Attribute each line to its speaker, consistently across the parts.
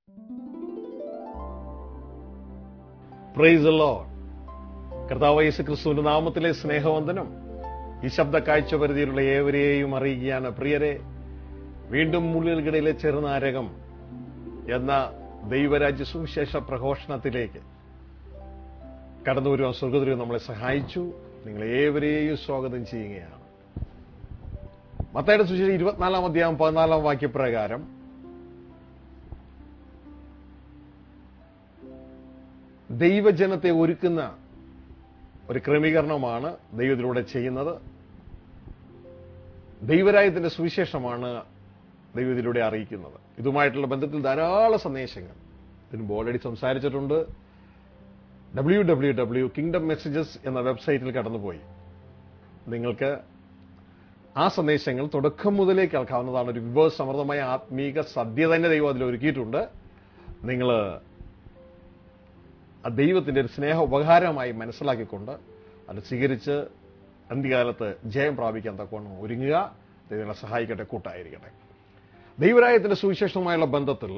Speaker 1: Price load കർത്താവ് യേശു ക്രിസ്തുവിന്റെ നാമത്തിലെ സ്നേഹവന്ദനം ഈ ശബ്ദ കാഴ്ച പരിധിയിലുള്ള ഏവരെയും അറിയിക്കുകയാണ് പ്രിയരെ വീണ്ടും മുള്ളുകൾക്കിടയിലെ ചെറുനാരകം എന്ന ദൈവരാജ്യ സുവിശേഷ പ്രഘോഷണത്തിലേക്ക് കടന്നു വരുവാൻ സ്വർഗദൈവം നമ്മളെ സഹായിച്ചു നിങ്ങൾ ഏവരെയും സ്വാഗതം ചെയ്യുകയാണ് മത്തയുടെ സുവിശേഷം ഇരുപത്തിനാലാം അധ്യായം പതിനാലാം വാക്യപ്രകാരം ദൈവജനത്തെ ഒരുക്കുന്ന ഒരു ക്രമീകരണമാണ് ദൈവത്തിലൂടെ ചെയ്യുന്നത് ദൈവരായത്തിന്റെ സുവിശേഷമാണ് ദൈവത്തിലൂടെ അറിയിക്കുന്നത് ഇതുമായിട്ടുള്ള ബന്ധത്തിൽ ധാരാളം സന്ദേശങ്ങൾ ഇതിന് ഓൾറെഡി സംസാരിച്ചിട്ടുണ്ട് W W W kingdom messages എന്ന വെബ്സൈറ്റിൽ കടന്നുപോയി നിങ്ങൾക്ക് ആ സന്ദേശങ്ങൾ തുടക്കം മുതലേ കേൾക്കാവുന്നതാണ് ഒരു വിഭവസമൃദ്ധമായ ആത്മീക സദ്യ തന്നെ ദൈവം അതിൽ ഒരുക്കിയിട്ടുണ്ട് നിങ്ങൾ ആ ദൈവത്തിന്റെ ഒരു സ്നേഹ ഉപകാരമായി മനസ്സിലാക്കിക്കൊണ്ട് അത് സ്വീകരിച്ച് അന്ത്യകാലത്ത് ജയം പ്രാപിക്കാൻ തക്കവണ്ണം ഒരുങ്ങുക ദൈവങ്ങളെ സഹായിക്കട്ടെ കൂട്ടായിരിക്കട്ടെ ദൈവരായത്തിന്റെ സുവിശേഷവുമായുള്ള ബന്ധത്തിൽ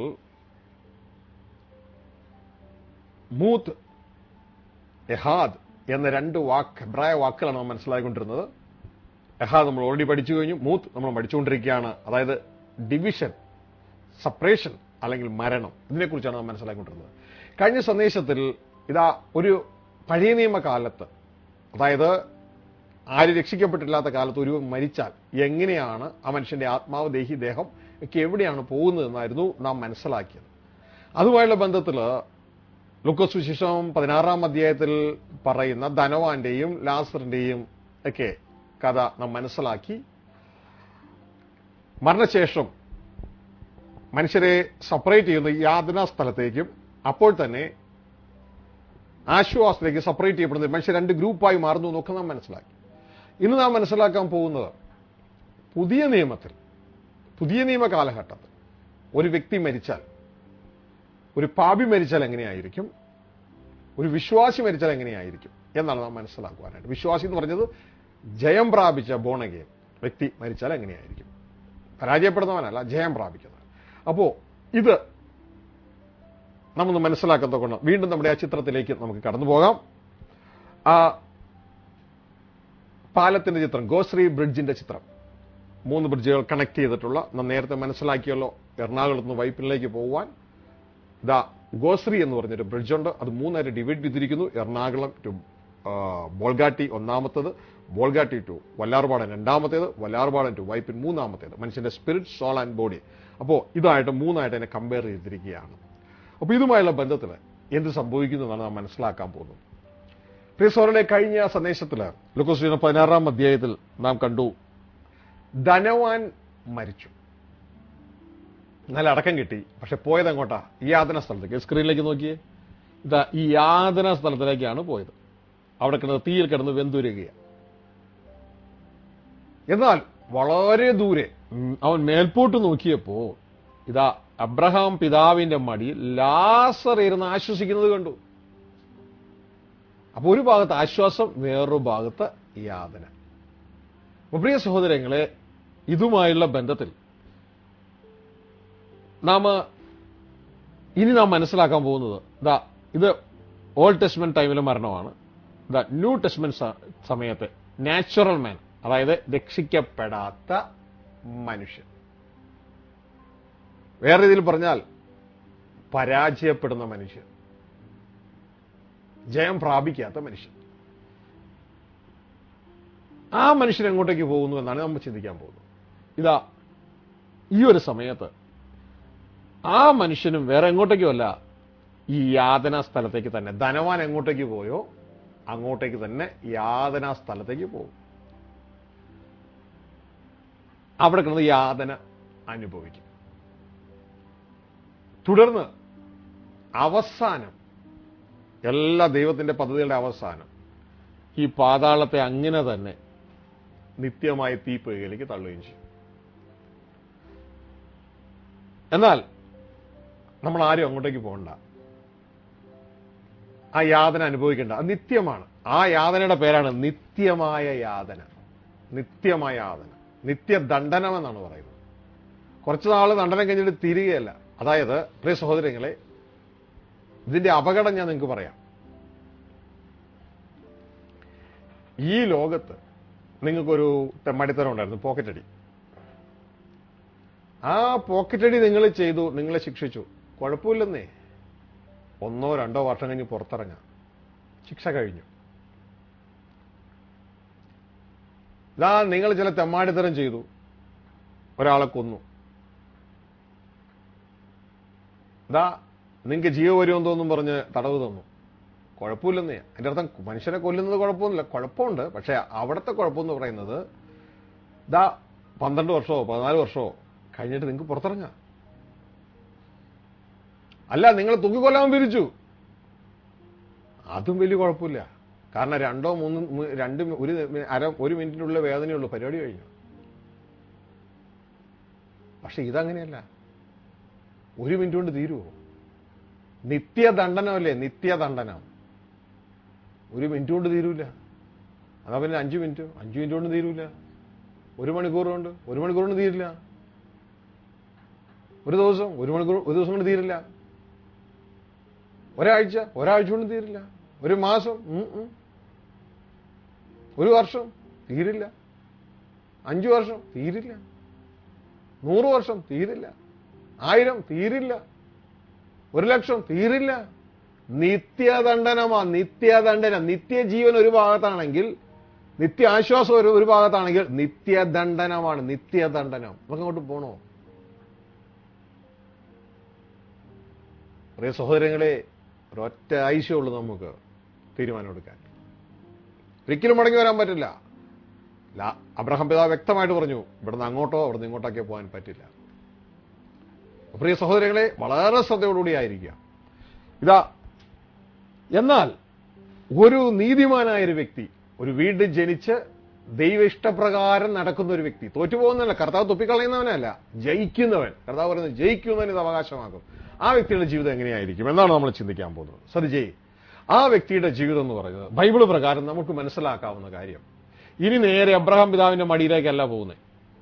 Speaker 1: മൂത്ത് എഹാദ് എന്ന രണ്ട് വാക്ക് ഹെബ്രായ വാക്കുകളാണ് നാം മനസ്സിലാക്കിക്കൊണ്ടിരുന്നത് എഹാദ് നമ്മൾ ഓൾറെഡി പഠിച്ചു കഴിഞ്ഞു മൂത്ത് നമ്മൾ പഠിച്ചുകൊണ്ടിരിക്കുകയാണ് അതായത് ഡിവിഷൻ സപ്പറേഷൻ അല്ലെങ്കിൽ മരണം ഇതിനെക്കുറിച്ചാണ് നാം മനസ്സിലാക്കിക്കൊണ്ടിരുന്നത് കഴിഞ്ഞ സന്ദേശത്തിൽ ഇതാ ഒരു പഴയ നിയമകാലത്ത് അതായത് ആര് രക്ഷിക്കപ്പെട്ടില്ലാത്ത കാലത്ത് ഒരു മരിച്ചാൽ എങ്ങനെയാണ് ആ മനുഷ്യന്റെ ആത്മാവ് ദേഹി ദേഹം ഒക്കെ എവിടെയാണ് പോകുന്നതെന്നായിരുന്നു നാം മനസ്സിലാക്കിയത് അതുമായുള്ള ബന്ധത്തിൽ ലുക്കോസ് വിശേഷം പതിനാറാം അധ്യായത്തിൽ പറയുന്ന ധനവാന്റെയും ലാസറിന്റെയും ഒക്കെ കഥ നാം മനസ്സിലാക്കി മരണശേഷം മനുഷ്യരെ സെപ്പറേറ്റ് ചെയ്യുന്ന യാതനാ സ്ഥലത്തേക്കും അപ്പോൾ തന്നെ ആശ്വാസത്തിലേക്ക് സെപ്പറേറ്റ് ചെയ്യപ്പെടുന്നത് മനുഷ്യർ രണ്ട് ഗ്രൂപ്പായി മാറുന്നു എന്നൊക്കെ നാം മനസ്സിലാക്കി ഇന്ന് നാം മനസ്സിലാക്കാൻ പോകുന്നത് പുതിയ നിയമത്തിൽ പുതിയ നിയമ കാലഘട്ടത്തിൽ ഒരു വ്യക്തി മരിച്ചാൽ ഒരു പാപി മരിച്ചാൽ എങ്ങനെയായിരിക്കും ഒരു വിശ്വാസി മരിച്ചാൽ എങ്ങനെയായിരിക്കും എന്നാണ് നാം മനസ്സിലാക്കുവാനായിട്ട് വിശ്വാസി എന്ന് പറഞ്ഞത് ജയം പ്രാപിച്ച ബോണഗേൻ വ്യക്തി മരിച്ചാൽ എങ്ങനെയായിരിക്കും പരാജയപ്പെടുന്നവനല്ല ജയം പ്രാപിക്കുന്നത് അപ്പോ ഇത് നമ്മൊന്ന് മനസ്സിലാക്കത്തക്കൊണ്ട് വീണ്ടും നമ്മുടെ ആ ചിത്രത്തിലേക്ക് നമുക്ക് കടന്നു പോകാം ആ പാലത്തിന്റെ ചിത്രം ഗോശ്രീ ബ്രിഡ്ജിന്റെ ചിത്രം മൂന്ന് ബ്രിഡ്ജുകൾ കണക്ട് ചെയ്തിട്ടുള്ള നാം നേരത്തെ മനസ്സിലാക്കിയല്ലോ എറണാകുളത്ത് നിന്ന് വൈപ്പിനിലേക്ക് പോകുവാൻ ദാ ഗോശ്രീ എന്ന് പറഞ്ഞൊരു ബ്രിഡ്ജുണ്ട് അത് മൂന്നായിട്ട് ഡിവൈഡ് ചെയ്തിരിക്കുന്നു എറണാകുളം ടു ബോൾഗാട്ടി ഒന്നാമത്തത് ബോൾഗാട്ടി ടു വല്ലാർപാടൻ രണ്ടാമത്തേത് വല്ലാർപാടൻ ടു വൈപ്പിൻ മൂന്നാമത്തേത് മനുഷ്യന്റെ സ്പിരിറ്റ് സോൾ ആൻഡ് ബോഡി അപ്പോൾ ഇതായിട്ട് മൂന്നായിട്ട് അതിനെ കമ്പയർ ചെയ്തിരിക്കുകയാണ് അപ്പോൾ ഇതുമായുള്ള ബന്ധത്തിൽ എന്ത് സംഭവിക്കുന്നു എന്നാണ് നാം മനസ്സിലാക്കാൻ പോകുന്നത് പ്രിയസോറിലെ കഴിഞ്ഞ സന്ദേശത്തിൽ ലുക്കോസിന് പതിനാറാം അധ്യായത്തിൽ നാം കണ്ടു ധനവാൻ മരിച്ചു നല്ല അടക്കം കിട്ടി പക്ഷെ പോയത് എങ്ങോട്ടാ ഈ യാതന സ്ഥലത്തേക്ക് സ്ക്രീനിലേക്ക് നോക്കിയേ ഇതാ ഈ യാതന സ്ഥലത്തിലേക്കാണ് പോയത് അവിടെ കിടന്ന് തീയിൽ കിടന്ന് വെന്തുരുകയാണ് എന്നാൽ വളരെ ദൂരെ അവൻ മേൽപോട്ട് നോക്കിയപ്പോ ഇതാ അബ്രഹാം പിതാവിന്റെ മടിയിൽ ലാസർ ഇരുന്ന് ആശ്വസിക്കുന്നത് കണ്ടു അപ്പൊ ഒരു ഭാഗത്ത് ആശ്വാസം വേറൊരു ഭാഗത്ത് യാതന പ്രിയ സഹോദരങ്ങളെ ഇതുമായുള്ള ബന്ധത്തിൽ നാം ഇനി നാം മനസ്സിലാക്കാൻ പോകുന്നത് ഇതാ ഇത് ഓൾഡ് ടെസ്റ്റ്മെന്റ് ടൈമിലെ മരണമാണ് ഇതാ ന്യൂ ടെസ്റ്റ്മെന്റ് സമയത്ത് നാച്ചുറൽ മാൻ അതായത് രക്ഷിക്കപ്പെടാത്ത മനുഷ്യൻ വേറെ രീതിയിൽ പറഞ്ഞാൽ പരാജയപ്പെടുന്ന മനുഷ്യൻ ജയം പ്രാപിക്കാത്ത മനുഷ്യൻ ആ മനുഷ്യൻ എങ്ങോട്ടേക്ക് പോകുന്നു എന്നാണ് നമ്മൾ ചിന്തിക്കാൻ പോകുന്നത് ഇതാ ഈ ഒരു സമയത്ത് ആ മനുഷ്യനും വേറെ എങ്ങോട്ടേക്കുമല്ല ഈ യാതനാ സ്ഥലത്തേക്ക് തന്നെ ധനവാൻ എങ്ങോട്ടേക്ക് പോയോ അങ്ങോട്ടേക്ക് തന്നെ യാതനാ സ്ഥലത്തേക്ക് പോകും അവിടെ കിടന്ന് യാതന അനുഭവിക്കും തുടർന്ന് അവസാനം എല്ലാ ദൈവത്തിന്റെ പദ്ധതികളുടെ അവസാനം ഈ പാതാളത്തെ അങ്ങനെ തന്നെ നിത്യമായ തീപ്പുകയിലേക്ക് തള്ളുകയും ചെയ്യും എന്നാൽ നമ്മൾ ആരും അങ്ങോട്ടേക്ക് പോകണ്ട ആ യാതന അനുഭവിക്കേണ്ട അത് നിത്യമാണ് ആ യാതനയുടെ പേരാണ് നിത്യമായ യാതന നിത്യമായ യാതന നിത്യദണ്ഡനം എന്നാണ് പറയുന്നത് കുറച്ച് നാൾ ദണ്ഡനം കഴിഞ്ഞിട്ട് തീരുകയല്ല അതായത് പ്രിയ സഹോദരങ്ങളെ ഇതിന്റെ അപകടം ഞാൻ നിങ്ങൾക്ക് പറയാം ഈ ലോകത്ത് നിങ്ങൾക്കൊരു തെമ്മാടിത്തരം ഉണ്ടായിരുന്നു പോക്കറ്റടി ആ പോക്കറ്റടി നിങ്ങൾ ചെയ്തു നിങ്ങളെ ശിക്ഷിച്ചു കുഴപ്പമില്ലെന്നേ ഒന്നോ രണ്ടോ വർഷം കഴിഞ്ഞ് പുറത്തിറങ്ങാം ശിക്ഷ കഴിഞ്ഞു ഇതാ നിങ്ങൾ ചില തെമ്മാടിത്തരം ചെയ്തു ഒരാളെ കൊന്നു ഇതാ നിങ്ങൾക്ക് ജീവ വരുമെന്ന് തോന്നും പറഞ്ഞ് തടവ് തന്നു കുഴപ്പമില്ലെന്നേ അതിന്റെ അർത്ഥം മനുഷ്യനെ കൊല്ലുന്നത് കുഴപ്പമൊന്നുമില്ല കുഴപ്പമുണ്ട് പക്ഷെ അവിടുത്തെ കുഴപ്പമെന്ന് പറയുന്നത് ഇതാ പന്ത്രണ്ട് വർഷമോ പതിനാല് വർഷമോ കഴിഞ്ഞിട്ട് നിങ്ങൾക്ക് പുറത്തിറങ്ങാം അല്ല നിങ്ങൾ തൂക്കിക്കൊല്ലാൻ പിരിച്ചു അതും വലിയ കുഴപ്പമില്ല കാരണം രണ്ടോ മൂന്ന് മു- രണ്ട് മി- ഒരു മി- അര ഒരു മിനിറ്റിനുള്ള വേദനയുള്ളൂ പരിപാടി കഴിഞ്ഞു പക്ഷെ ഇതങ്ങനെയല്ല ഒരു മിനിറ്റ് കൊണ്ട് തീരുവോ നിത്യദണ്ഡനമല്ലേ നിത്യദണ്ഡനം ഒരു മിനിറ്റ് കൊണ്ട് തീരൂല അതാ പിന്നെ അഞ്ചു മിനിറ്റ് അഞ്ചു മിനിറ്റ് കൊണ്ട് തീരൂല ഒരു മണിക്കൂർ കൊണ്ട് ഒരു മണിക്കൂർ കൊണ്ട് തീരില്ല ഒരു ദിവസം ഒരു മണിക്കൂർ ഒരു ദിവസം കൊണ്ട് തീരില്ല ഒരാഴ്ച ഒരാഴ്ച കൊണ്ട് തീരില്ല ഒരു മാസം ഉം ഉം. ഒരു വർഷം തീരില്ല അഞ്ചു വർഷം തീരില്ല നൂറ് വർഷം തീരില്ല ആയിരം തീരില്ല ഒരു ലക്ഷം തീരില്ല നിത്യദണ്ഡനമാ നിത്യദണ്ഡനം നിത്യജീവൻ ഒരു ഭാഗത്താണെങ്കിൽ നിത്യ ആശ്വാസം ഒരു ഒരു ഭാഗത്താണെങ്കിൽ നിത്യദണ്ഡനമാണ് നിത്യദണ്ഡനം നമുക്ക് അങ്ങോട്ട് പോണോ പ്രിയ സഹോദരങ്ങളെ ഒരൊറ്റ ആവശ്യമുള്ളൂ നമുക്ക് തീരുമാനമെടുക്കാൻ ഒരിക്കലും മടങ്ങി വരാൻ പറ്റില്ല ലാ- അബ്രഹാം പിതാവ് വ്യക്തമായിട്ട് പറഞ്ഞു ഇവിടുന്ന് അങ്ങോട്ടോ അവിടുന്ന് ഇങ്ങോട്ടൊക്കെ പോകാൻ പറ്റില്ല പ്രിയ സഹോദരങ്ങളെ വളരെ ശ്രദ്ധയോടുകൂടി ആയിരിക്കുക ഇതാ എന്നാൽ ഒരു നീതിമാനായ ഒരു വ്യക്തി ഒരു വീണ്ടും ജനിച്ച് ദൈവ ഇഷ്ടപ്രകാരം നടക്കുന്ന ഒരു വ്യക്തി തോറ്റുപോകുന്നതല്ല കർത്താവ് തുപ്പിക്കളയുന്നവനല്ല ജയിക്കുന്നവൻ കർത്താവ് പറയുന്നത് ജയിക്കുന്നവൻ ഇത് അവകാശമാക്കും ആ വ്യക്തിയുടെ ജീവിതം എങ്ങനെയായിരിക്കും എന്നാണ് നമ്മൾ ചിന്തിക്കാൻ പോകുന്നത് സതിജയ് ആ വ്യക്തിയുടെ ജീവിതം എന്ന് പറയുന്നത് ബൈബിൾ പ്രകാരം നമുക്ക് മനസ്സിലാക്കാവുന്ന കാര്യം ഇനി നേരെ അബ്രഹാം പിതാവിന്റെ മടിയിലേക്കല്ല പോകുന്നത്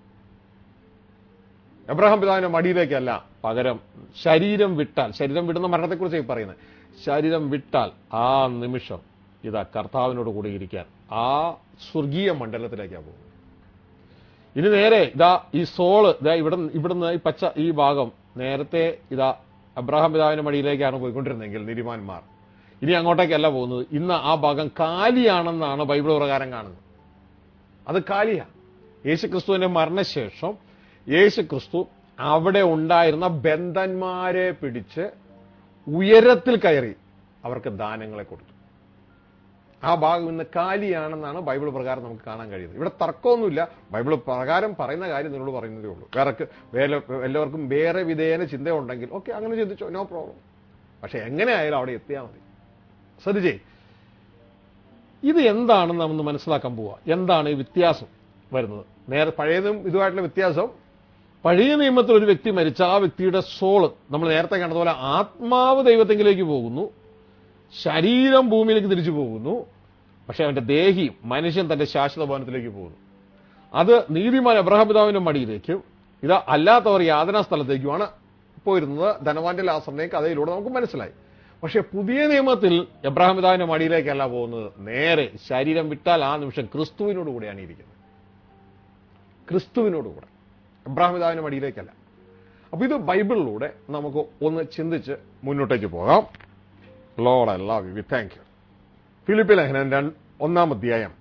Speaker 1: എബ്രഹാം പിതാവിന്റെ മടിയിലേക്കല്ല പകരം ശരീരം വിട്ടാൽ ശരീരം വിടുന്ന മരണത്തെക്കുറിച്ച് ഈ പറയുന്നത് ശരീരം വിട്ടാൽ ആ നിമിഷം ഇതാ കർത്താവിനോട് കൂടി ഇരിക്കാൻ ആ സ്വർഗീയ മണ്ഡലത്തിലേക്കാണ് പോകുന്നത് ഇനി നേരെ ഇതാ ഈ സോള് ഇതാ ഇവിടെ ഇവിടുന്ന് ഈ പച്ച ഈ ഭാഗം നേരത്തെ ഇതാ അബ്രഹാം പിതാവിന്റെ മടിയിലേക്കാണ് പോയിക്കൊണ്ടിരുന്നെങ്കിൽ നിരിമാന്മാർ ഇനി അങ്ങോട്ടേക്കല്ല പോകുന്നത് ഇന്ന് ആ ഭാഗം കാലിയാണെന്നാണ് ബൈബിൾ പ്രകാരം കാണുന്നത് അത് കാലിയ യേശുക്രിസ്തുവിന്റെ മരണശേഷം യേശുക്രിസ്തു അവിടെ ഉണ്ടായിരുന്ന ബന്ധന്മാരെ പിടിച്ച് ഉയരത്തിൽ കയറി അവർക്ക് ദാനങ്ങളെ കൊടുത്തു ആ ഭാഗം ഇന്ന് കാലിയാണെന്നാണ് ബൈബിൾ പ്രകാരം നമുക്ക് കാണാൻ കഴിയുന്നത് ഇവിടെ തർക്കമൊന്നുമില്ല ബൈബിൾ പ്രകാരം പറയുന്ന കാര്യം നിന്നോട് പറയുന്നതേ ഉള്ളൂ വേറെ വേറെ എല്ലാവർക്കും വേറെ വിധേയന ചിന്ത ഉണ്ടെങ്കിൽ ഓക്കെ അങ്ങനെ ചിന്തിച്ചോ നോ പ്രോബ്ലം പക്ഷെ എങ്ങനെ ആയാലും അവിടെ എത്തിയാൽ മതി ശ്രദ്ധിച്ചേ ഇത് എന്താണെന്ന് നമ്മൾ മനസ്സിലാക്കാൻ പോവുക എന്താണ് ഈ വ്യത്യാസം വരുന്നത് നേരെ പഴയതും ഇതുമായിട്ടുള്ള വ്യത്യാസം പഴയ നിയമത്തിൽ ഒരു വ്യക്തി മരിച്ച ആ വ്യക്തിയുടെ സോള് നമ്മൾ നേരത്തെ കണ്ടതുപോലെ ആത്മാവ് ദൈവത്തെങ്കിലേക്ക് പോകുന്നു ശരീരം ഭൂമിയിലേക്ക് തിരിച്ചു പോകുന്നു പക്ഷെ അവന്റെ ദേഹി മനുഷ്യൻ തന്റെ ശാശ്വത ഭവനത്തിലേക്ക് പോകുന്നു അത് നീതിമാൻ അബ്രഹാം പിതാവിന്റെ മടിയിലേക്കും ഇത് അല്ലാത്തവർ യാതനാ സ്ഥലത്തേക്കുമാണ് പോയിരുന്നത് ധനവാന്റെ ലാസറിനെ കഥയിലൂടെ നമുക്ക് മനസ്സിലായി പക്ഷെ പുതിയ നിയമത്തിൽ എബ്രഹാം പിതാവിന്റെ മടിയിലേക്കല്ല പോകുന്നത് നേരെ ശരീരം വിട്ടാൽ ആ നിമിഷം ക്രിസ്തുവിനോട് കൂടെയാണ് ഇരിക്കുന്നത് ക്രിസ്തുവിനോട് കൂടെ എബ്രഹാം പിതാവിന്റെ മടിയിലേക്കല്ല അപ്പൊ ഇത് ബൈബിളിലൂടെ നമുക്ക് ഒന്ന് ചിന്തിച്ച് മുന്നോട്ടേക്ക് പോകാം ലോഡ് ഐ ലവ് യു വി താങ്ക് യു ഫിലിപ്പി ലേഖനം രണ്ട് ഒന്നാം അധ്യായം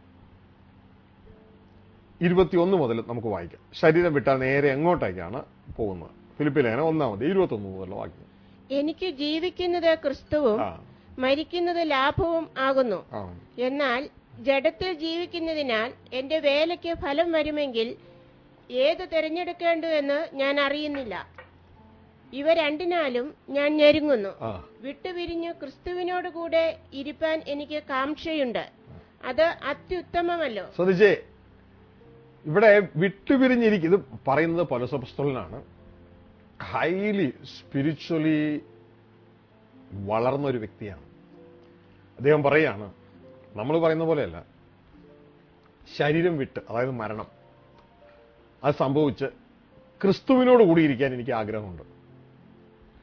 Speaker 1: ഇരുപത്തിയൊന്ന് മുതൽ നമുക്ക് വായിക്കാം ശരീരം വിട്ടാൽ നേരെ എങ്ങോട്ടേക്കാണ് പോകുന്നത് ഫിലിപ്പി ലേഖനം ഒന്നാം അധ്യായം ഇരുപത്തൊന്ന് മുതൽ വായിക്കാം
Speaker 2: എനിക്ക് ജീവിക്കുന്നത് ക്രിസ്തുവും
Speaker 1: ആ
Speaker 2: മരിക്കുന്നത് ലാഭവും ആകുന്നു
Speaker 1: ആ
Speaker 2: എന്നാൽ ജഡത്തിൽ ജീവിക്കുന്നതിനാൽ എന്റെ വേലയ്ക്ക് ഫലം വരുമെങ്കിൽ ഏത് തിരഞ്ഞെടുക്കേണ്ടു എന്ന് ഞാൻ അറിയുന്നില്ല ഇവ രണ്ടിനാലും ഞാൻ ഞെരുങ്ങുന്നു
Speaker 1: ആ
Speaker 2: വിട്ടുപിരിഞ്ഞ് ക്രിസ്തുവിനോട് കൂടെ ഇരിപ്പാൻ എനിക്ക് കാംക്ഷയുണ്ട് അത് അത്യുത്തമമല്ലോ
Speaker 1: ശ്രദ്ധിച്ചേ ഇവിടെ വിട്ടുപിരിഞ്ഞിരിക്കും ഇത് പറയുന്നത് പൗലോസപ്പസ്തലനാണ് ഹൈലി സ്പിരിച്വലി വളർന്ന ഒരു വ്യക്തിയാണ് അദ്ദേഹം പറയാണ് നമ്മൾ പറയുന്ന പോലെയല്ല ശരീരം വിട്ട് അതായത് മരണം അത് സംഭവിച്ച് ക്രിസ്തുവിനോട് കൂടിയിരിക്കാൻ എനിക്ക് ആഗ്രഹമുണ്ട്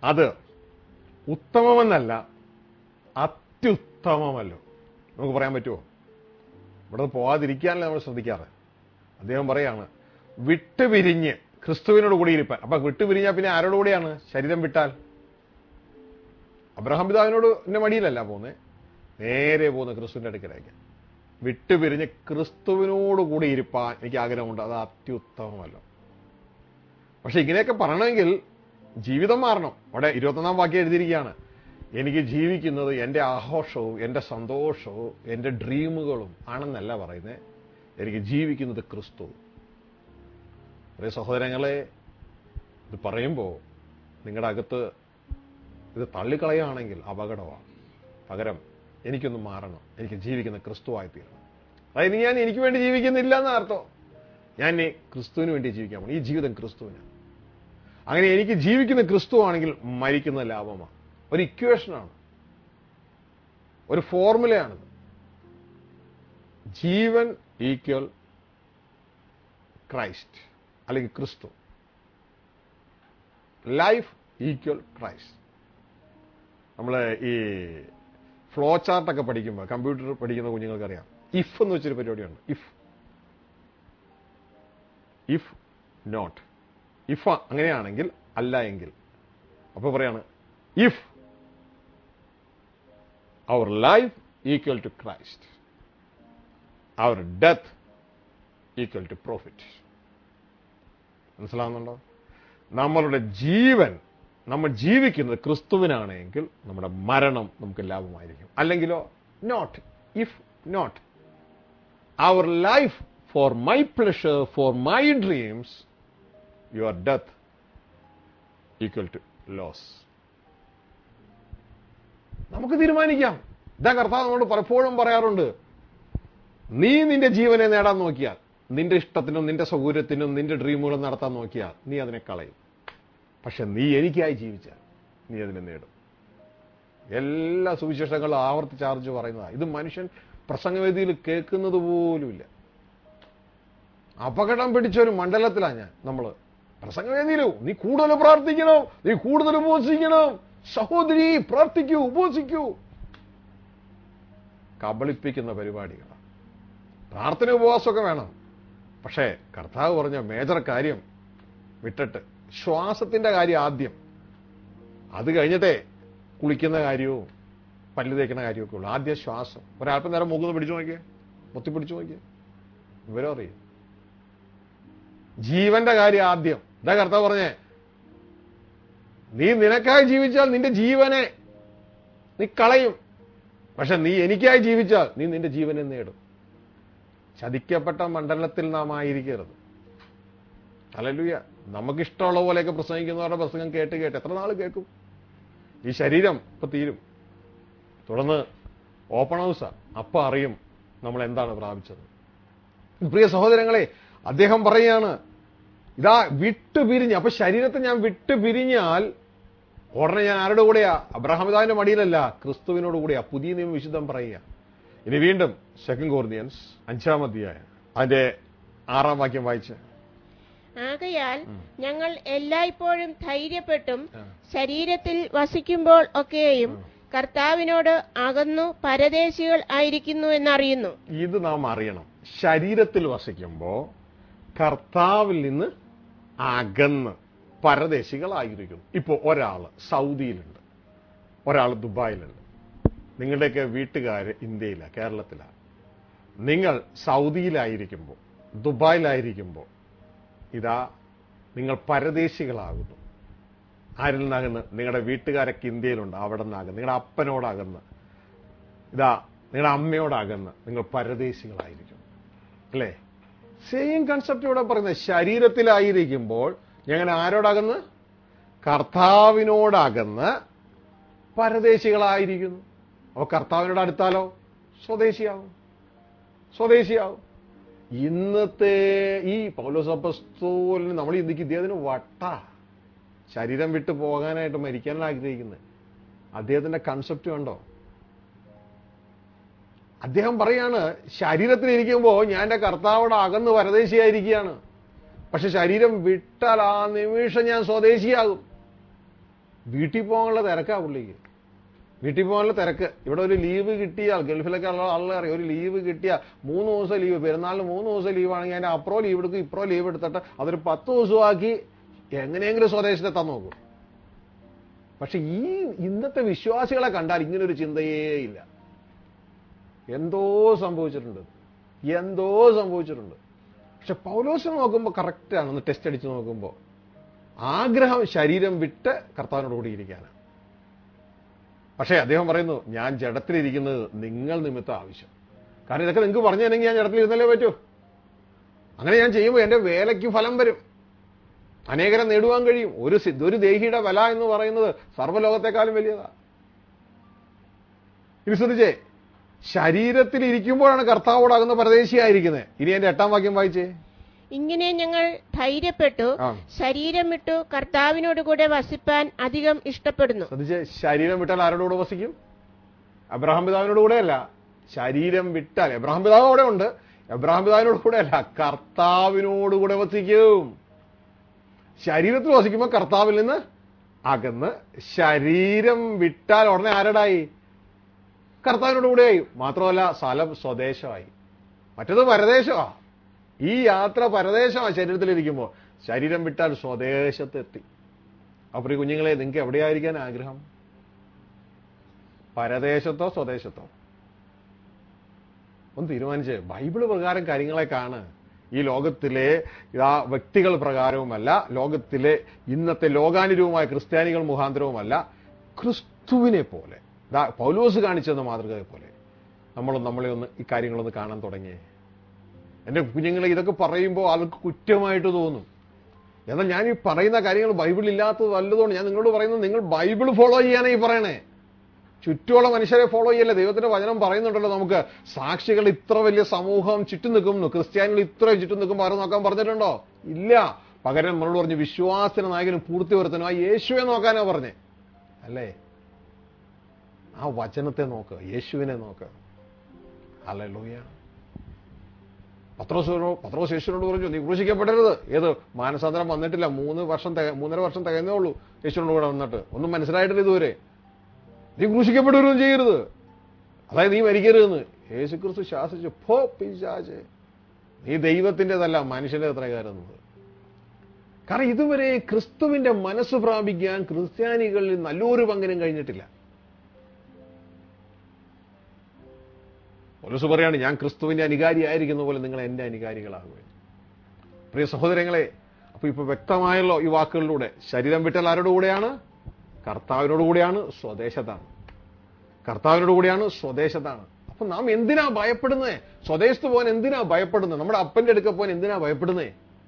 Speaker 1: അത് ഉത്തമമെന്നല്ല അത്യുത്തമമല്ലോ നമുക്ക് പറയാൻ പറ്റുമോ ഇവിടെ പോകാതിരിക്കാനല്ല നമ്മൾ ശ്രദ്ധിക്കാറ് അദ്ദേഹം പറയാണ് വിട്ടുപിരിഞ്ഞ് ക്രിസ്തുവിനോട് കൂടി ഇരിപ്പാൻ അപ്പൊ വിട്ടുപിരിഞ്ഞാൽ പിന്നെ ആരോട് കൂടിയാണ് ശരീരം വിട്ടാൽ അബ്രഹാം പിതാവിനോട് എന്റെ മടിയിലല്ല പോകുന്നത് നേരെ പോകുന്ന ക്രിസ്തുവിന്റെ അടുക്കലേക്ക് വിട്ടുപിരിഞ്ഞ് ക്രിസ്തുവിനോട് കൂടി ഇരിപ്പാൻ എനിക്ക് ആഗ്രഹമുണ്ട് അത് അത്യുത്തമമല്ലോ പക്ഷെ ഇങ്ങനെയൊക്കെ പറയണമെങ്കിൽ ജീവിതം മാറണം അവിടെ ഇരുപത്തൊന്നാം വാക്യം എഴുതിയിരിക്കുകയാണ് എനിക്ക് ജീവിക്കുന്നത് എൻ്റെ ആഘോഷവും എൻ്റെ സന്തോഷവും എൻ്റെ ഡ്രീമുകളും ആണെന്നല്ല പറയുന്നത് എനിക്ക് ജീവിക്കുന്നത് ക്രിസ്തു ഒരേ സഹോദരങ്ങളെ ഇത് പറയുമ്പോൾ നിങ്ങളുടെ അകത്ത് ഇത് തള്ളിക്കളയുകയാണെങ്കിൽ അപകടമാണ് പകരം എനിക്കൊന്ന് മാറണം എനിക്ക് ജീവിക്കുന്ന ക്രിസ്തുവായി തീരണം അതായത് ഞാൻ എനിക്ക് വേണ്ടി ജീവിക്കുന്നില്ല എന്ന അർത്ഥം ഞാൻ ഇനി ക്രിസ്തുവിന് വേണ്ടി ജീവിക്കാൻ പോകണം ഈ ജീവിതം ക്രിസ്തുവിനാണ് അങ്ങനെ എനിക്ക് ജീവിക്കുന്ന ക്രിസ്തു ആണെങ്കിൽ മരിക്കുന്ന ലാഭമാണ് ഒരു ഇക്വേഷനാണ് ഒരു ഫോർമുലയാണിത് ജീവൻ ഈക്വൽ ക്രൈസ്റ്റ് അല്ലെങ്കിൽ ക്രിസ്തു ലൈഫ് ഈക്വൽ ക്രൈസ്റ്റ് നമ്മൾ ഈ ഫ്ലോ ചാർട്ടൊക്കെ പഠിക്കുമ്പോൾ കമ്പ്യൂട്ടർ പഠിക്കുന്ന കുഞ്ഞുങ്ങൾക്കറിയാം ഇഫ് എന്ന് വെച്ചൊരു പരിപാടിയുണ്ട് ഇഫ് ഇഫ് നോട്ട് ഇഫ് അങ്ങനെയാണെങ്കിൽ അല്ല എങ്കിൽ അപ്പൊ പറയാണ് if our life equal to Christ our death equal to profit മനസ്സിലാവുന്നുണ്ടോ നമ്മളുടെ ജീവൻ നമ്മൾ ജീവിക്കുന്നത് ക്രിസ്തുവിനാണെങ്കിൽ നമ്മുടെ മരണം നമുക്ക് ലാഭമായിരിക്കും അല്ലെങ്കിലോ not if not our life for my pleasure for my dreams your death equal to loss നമുക്ക് തീരുമാനിക്കാം ഇതാ കർത്താവ് നമ്മോട് പലപ്പോഴും പറയാറുണ്ട് നീ നിന്റെ ജീവനെ നേടാൻ നോക്കിയാൽ നിന്റെ ഇഷ്ടത്തിനും നിന്റെ സൗകര്യത്തിനും നിന്റെ ഡ്രീമുകളും നടത്താൻ നോക്കിയാൽ നീ അതിനെ കളയും പക്ഷെ നീ എനിക്കായി ജീവിച്ചാൽ നീ അതിനെ നേടും എല്ലാ സുവിശേഷങ്ങളും ആവർത്തിച്ചാർജ് പറയുന്നതാണ് ഇത് മനുഷ്യൻ പ്രസംഗവേദിയിൽ കേൾക്കുന്നത് പോലുമില്ല അപകടം പിടിച്ച ഒരു മണ്ഡലത്തിലാണ് ഞാൻ നമ്മൾ പ്രസംഗവേദിയിലോ നീ കൂടുതൽ പ്രാർത്ഥിക്കണം നീ കൂടുതൽ ഉപവസിക്കണം സഹോദരി പ്രാർത്ഥിക്കൂ ഉപവസിക്കൂ കബളിപ്പിക്കുന്ന പരിപാടികളാണ് പ്രാർത്ഥന ഉപവാസമൊക്കെ വേണം പക്ഷേ കർത്താവ് പറഞ്ഞ മേജർ കാര്യം വിട്ടിട്ട് ശ്വാസത്തിന്റെ കാര്യം ആദ്യം അത് കഴിഞ്ഞിട്ടേ കുളിക്കുന്ന കാര്യവും പല്ല് തേക്കുന്ന കാര്യമൊക്കെ ഉള്ളൂ ആദ്യം ശ്വാസം ഒരല്പം നേരം മൂക്കുന്ന് പിടിച്ചു നോക്കിയേ മുത്തി പിടിച്ചു നോക്കിയേ വിവരം അറിയും ജീവന്റെ കാര്യം ആദ്യം ഇതാ കർത്താവ് പറഞ്ഞേ നീ നിനക്കായി ജീവിച്ചാൽ നിന്റെ ജീവനെ നീ കളയും പക്ഷെ നീ എനിക്കായി ജീവിച്ചാൽ നീ നിന്റെ ജീവനെ നേടും ചതിക്കപ്പെട്ട മണ്ഡലത്തിൽ നാം ആയിരിക്കരുത് അല്ലല്ലുയ നമുക്കിഷ്ടമുള്ള പോലെയൊക്കെ പ്രസംഗിക്കുന്നവരുടെ പ്രസംഗം കേട്ട് കേട്ട് എത്ര നാൾ കേൾക്കും ഈ ശരീരം ഇപ്പൊ തീരും തുടർന്ന് ഓപ്പൺ ഹൗസാ അപ്പൊ അറിയും നമ്മൾ എന്താണ് പ്രാപിച്ചത് പ്രിയ സഹോദരങ്ങളെ അദ്ദേഹം പറയാണ് ഇതാ വിട്ടുപിരിഞ്ഞ് അപ്പൊ ശരീരത്തെ ഞാൻ വിട്ടുപിരിഞ്ഞാൽ ഉടനെ ഞാൻ ആരുടെ കൂടെയാ അബ്രഹാമിതാവിന്റെ മടിയിലല്ല ക്രിസ്തുവിനോട് കൂടെയാ പുതിയ നിയമം വിശുദ്ധം പറയുക ഇനി വീണ്ടും സെക്കൻഡ് കോർദിയൻസ് അഞ്ചാം അധ്യായം അതിന്റെ ആറാം വാക്യം വായിച്ച്
Speaker 2: ആകയാൽ ഞങ്ങൾ എല്ലായ്പ്പോഴും ധൈര്യപ്പെട്ടും ശരീരത്തിൽ വസിക്കുമ്പോൾ ഒക്കെയും കർത്താവിനോട് അകന്നു പരദേശികൾ ആയിരിക്കുന്നു എന്നറിയുന്നു
Speaker 1: ഇത് നാം അറിയണം ശരീരത്തിൽ വസിക്കുമ്പോൾ കർത്താവിൽ നിന്ന് അകന്ന് പരദേശികളായിരിക്കുന്നു ഇപ്പോൾ ഒരാൾ സൗദിയിലുണ്ട് ഒരാൾ ദുബായിലുണ്ട് നിങ്ങളുടെയൊക്കെ വീട്ടുകാർ ഇന്ത്യയിലാണ് കേരളത്തിലാണ് നിങ്ങൾ സൗദിയിലായിരിക്കുമ്പോൾ ദുബായിലായിരിക്കുമ്പോൾ ഇതാ നിങ്ങൾ പരദേശികളാകുന്നു ആരിൽ നിന്നാകുന്നു നിങ്ങളുടെ വീട്ടുകാരൊക്കെ ഇന്ത്യയിലുണ്ട് അവിടെ നിന്നാകുന്നു നിങ്ങളുടെ അപ്പനോടാകുന്നു ഇതാ നിങ്ങളുടെ അമ്മയോടാകുന്ന നിങ്ങൾ പരദേശികളായിരിക്കും അല്ലേ സെയിം കൺസെപ്റ്റ് ഇവിടെ പറയുന്നത് ശരീരത്തിലായിരിക്കുമ്പോൾ ഞങ്ങൾ ആരോടാകുന്നു കർത്താവിനോടാകുന്ന പരദേശികളായിരിക്കുന്നു അപ്പൊ കർത്താവിനോട് അടുത്താലോ സ്വദേശിയാവും സ്വദേശിയാവും ഇന്നത്തെ ഈ പൗലോസപ്പസ്തോലിന് നമ്മൾ ചിന്തിക്കും ഇദ്ദേഹത്തിന് വട്ട ശരീരം വിട്ട് പോകാനായിട്ട് മരിക്കാനാണ് ആഗ്രഹിക്കുന്നത് അദ്ദേഹത്തിന്റെ കൺസെപ്റ്റ് കണ്ടോ അദ്ദേഹം പറയാണ് ശരീരത്തിലിരിക്കുമ്പോൾ ഞാൻ എൻ്റെ കർത്താവോട് അകന്ന് പരദേശിയായിരിക്കുകയാണ് പക്ഷെ ശരീരം വിട്ടാൽ ആ നിമിഷം ഞാൻ സ്വദേശിയാകും വീട്ടിൽ പോകാനുള്ള തിരക്കാ പുള്ളിക്ക് വീട്ടിൽ പോകാനുള്ള തിരക്ക് ഇവിടെ ഒരു ലീവ് കിട്ടിയാൽ ഗൾഫിലൊക്കെ ഉള്ള ആളുകൾ അറിയാം ഒരു ലീവ് കിട്ടിയാൽ മൂന്ന് ദിവസം ലീവ് പെരുന്നാളിന് മൂന്ന് ദിവസം ലീവ് ആണെങ്കിൽ അതിന്റെ അപ്പുറം ലീവ് എടുക്കും ഇപ്പുറം ലീവ് എടുത്തിട്ട് അതൊരു പത്ത് ദിവസമാക്കി എങ്ങനെയെങ്കിലും സ്വദേശത്തെത്താൻ നോക്കും പക്ഷെ ഈ ഇന്നത്തെ വിശ്വാസികളെ കണ്ടാൽ ഇങ്ങനെ ഒരു ചിന്തയേ ഇല്ല എന്തോ സംഭവിച്ചിട്ടുണ്ട് എന്തോ സംഭവിച്ചിട്ടുണ്ട് പക്ഷെ പൗലോസിനെ നോക്കുമ്പോൾ കറക്റ്റാണ് ഒന്ന് ടെസ്റ്റ് അടിച്ച് നോക്കുമ്പോൾ ആഗ്രഹം ശരീരം വിട്ട് കർത്താവിനോട് കൂടി ഇരിക്കാനാണ് പക്ഷേ അദ്ദേഹം പറയുന്നു ഞാൻ ജഡത്തിലിരിക്കുന്നത് നിങ്ങൾ നിമിത്തം ആവശ്യം കാരണം ഇതൊക്കെ നിങ്ങൾക്ക് പറഞ്ഞു തന്നെങ്കിൽ ഞാൻ ജഡത്തിലിരുന്നല്ലേ പറ്റൂ അങ്ങനെ ഞാൻ ചെയ്യുമ്പോൾ എൻ്റെ വേലയ്ക്ക് ഫലം വരും അനേകരെ നേടുവാൻ കഴിയും ഒരു സി- ഒരു ദേഹിയുടെ വില എന്ന് പറയുന്നത് സർവ്വലോകത്തെക്കാളും വലിയതാ ഇനി ശ്രദ്ധിച്ചേ ശരീരത്തിൽ ഇരിക്കുമ്പോഴാണ് കർത്താവോടാകുന്ന പരദേശിയായിരിക്കുന്നത് ഇനി എന്റെ എട്ടാം വാക്യം വായിച്ചേ
Speaker 2: ഇങ്ങനെ ഞങ്ങൾ ധൈര്യപ്പെട്ടു
Speaker 1: ആ.
Speaker 2: ശരീരം വിട്ടു കർത്താവിനോട് കൂടെ വസിപ്പാൻ അധികം ഇഷ്ടപ്പെടുന്നു
Speaker 1: ശ്രദ്ധിച്ച് ശരീരം വിട്ടാൽ ആരോട് കൂടെ വസിക്കും അബ്രഹാം പിതാവിനോട് കൂടെയല്ല ശരീരം വിട്ടാൽ എബ്രഹാം പിതാവ് അവിടെ ഉണ്ട് എബ്രഹാം പിതാവിനോട് കൂടെയല്ല കർത്താവിനോട് കൂടെ വസിക്കും ശരീരത്തിൽ വസിക്കുമ്പോൾ കർത്താവിൽ നിന്ന് അകന്ന് ശരീരം വിട്ടാൽ ഉടനെ ആരടായി കർത്താവിനോട് കൂടെയായി മാത്രമല്ല സ്ഥലം സ്വദേശമായി മറ്റത് പരദേശമാ ഈ യാത്ര പരദേശമാണ് ശരീരത്തിലിരിക്കുമ്പോൾ ശരീരം വിട്ടാൽ സ്വദേശത്തെത്തി അപ്പോൾ ഈ കുഞ്ഞുങ്ങളെ നിങ്ങൾക്ക് എവിടെയായിരിക്കാൻ ആഗ്രഹം പരദേശത്തോ സ്വദേശത്തോ ഒന്ന് തീരുമാനിച്ച് ബൈബിള് പ്രകാരം കാര്യങ്ങളെ കാണ് ഈ ലോകത്തിലെ ആ വ്യക്തികൾ പ്രകാരവുമല്ല ലോകത്തിലെ ഇന്നത്തെ ലോകാനുരൂപമായ ക്രിസ്ത്യാനികൾ മുഖാന്തരവുമല്ല ക്രിസ്തുവിനെ പോലെ ദാ പൗലോസ് കാണിച്ചെന്ന മാതൃകയെ പോലെ നമ്മൾ നമ്മളെ ഒന്ന് ഈ കാര്യങ്ങളൊന്ന് കാണാൻ തുടങ്ങിയേ എന്റെ കുഞ്ഞുങ്ങളെ ഇതൊക്കെ പറയുമ്പോൾ ആൾക്ക് കുറ്റമായിട്ട് തോന്നും എന്നാൽ ഞാൻ ഈ പറയുന്ന കാര്യങ്ങൾ ബൈബിൾ ഇല്ലാത്തത് വല്ലതുകൊണ്ട് ഞാൻ നിങ്ങളോട് പറയുന്നത് നിങ്ങൾ ബൈബിൾ ഫോളോ ചെയ്യാനേ ഈ പറയണേ ചുറ്റുമുള്ള മനുഷ്യരെ ഫോളോ ചെയ്യല്ലേ ദൈവത്തിന്റെ വചനം പറയുന്നുണ്ടല്ലോ നമുക്ക് സാക്ഷികൾ ഇത്ര വലിയ സമൂഹം ചുറ്റും നിൽക്കുന്നു ക്രിസ്ത്യാനികൾ ഇത്രയും ചുറ്റും നിൽക്കുമ്പോൾ ആരും നോക്കാൻ പറഞ്ഞിട്ടുണ്ടോ ഇല്ല പകരം നമ്മളോട് പറഞ്ഞു വിശ്വാസത്തിന് നായകനും പൂർത്തി വരുത്തനും ആ യേശുവെ നോക്കാനാ പറഞ്ഞേ അല്ലേ ആ വചനത്തെ നോക്കുക യേശുവിനെ നോക്കുക അല്ലേ ലൂയ പത്രോസിനോ പത്രോസ് യേശുവിനോട് പറഞ്ഞു നീ ക്രൂശിക്കപ്പെടരുത് ഏത് മാനസാന്തരം വന്നിട്ടില്ല മൂന്ന് വർഷം തിക- മൂന്നര വർഷം തികഞ്ഞേ ഉള്ളൂ യേശുവിനോട് കൂടെ വന്നിട്ട് ഒന്നും മനസ്സിലായിട്ടില്ല ഇതുവരെ നീ ക്രൂശിക്കപ്പെടുകയും ചെയ്യരുത് അതായത് നീ മരിക്കരുതെന്ന് യേശു ക്രിസ്തു ശാസിച്ചു ഫോ പിശാചേ നീ ദൈവത്തിൻ്റെതല്ല മനുഷ്യന്റെ അത്ര കയറുന്നത് കാരണം ഇതുവരെ ക്രിസ്തുവിന്റെ മനസ്സ് പ്രാപിക്കാൻ ക്രിസ്ത്യാനികളിൽ നല്ലൊരു പങ്കനും കഴിഞ്ഞിട്ടില്ല പോലീസ് പറയാണ് ഞാൻ ക്രിസ്തുവിന്റെ അനുകാരിയായിരിക്കുന്ന പോലെ നിങ്ങൾ എന്റെ അനുകാരികളാകുക പ്രിയ സഹോദരങ്ങളെ അപ്പൊ ഇപ്പൊ വ്യക്തമായല്ലോ ഈ വാക്കുകളിലൂടെ ശരീരം വിട്ടാൽ ആരുടെ കൂടെയാണ് കർത്താവിനോട് കൂടെയാണ് സ്വദേശത്താണ് കർത്താവിനോട് കൂടെയാണ് സ്വദേശത്താണ് അപ്പൊ നാം എന്തിനാ ഭയപ്പെടുന്നത് സ്വദേശത്ത് പോകാൻ എന്തിനാ ഭയപ്പെടുന്നത് നമ്മുടെ അപ്പന്റെ അടുക്ക പോകാൻ എന്തിനാ ഭയപ്പെടുന്നേ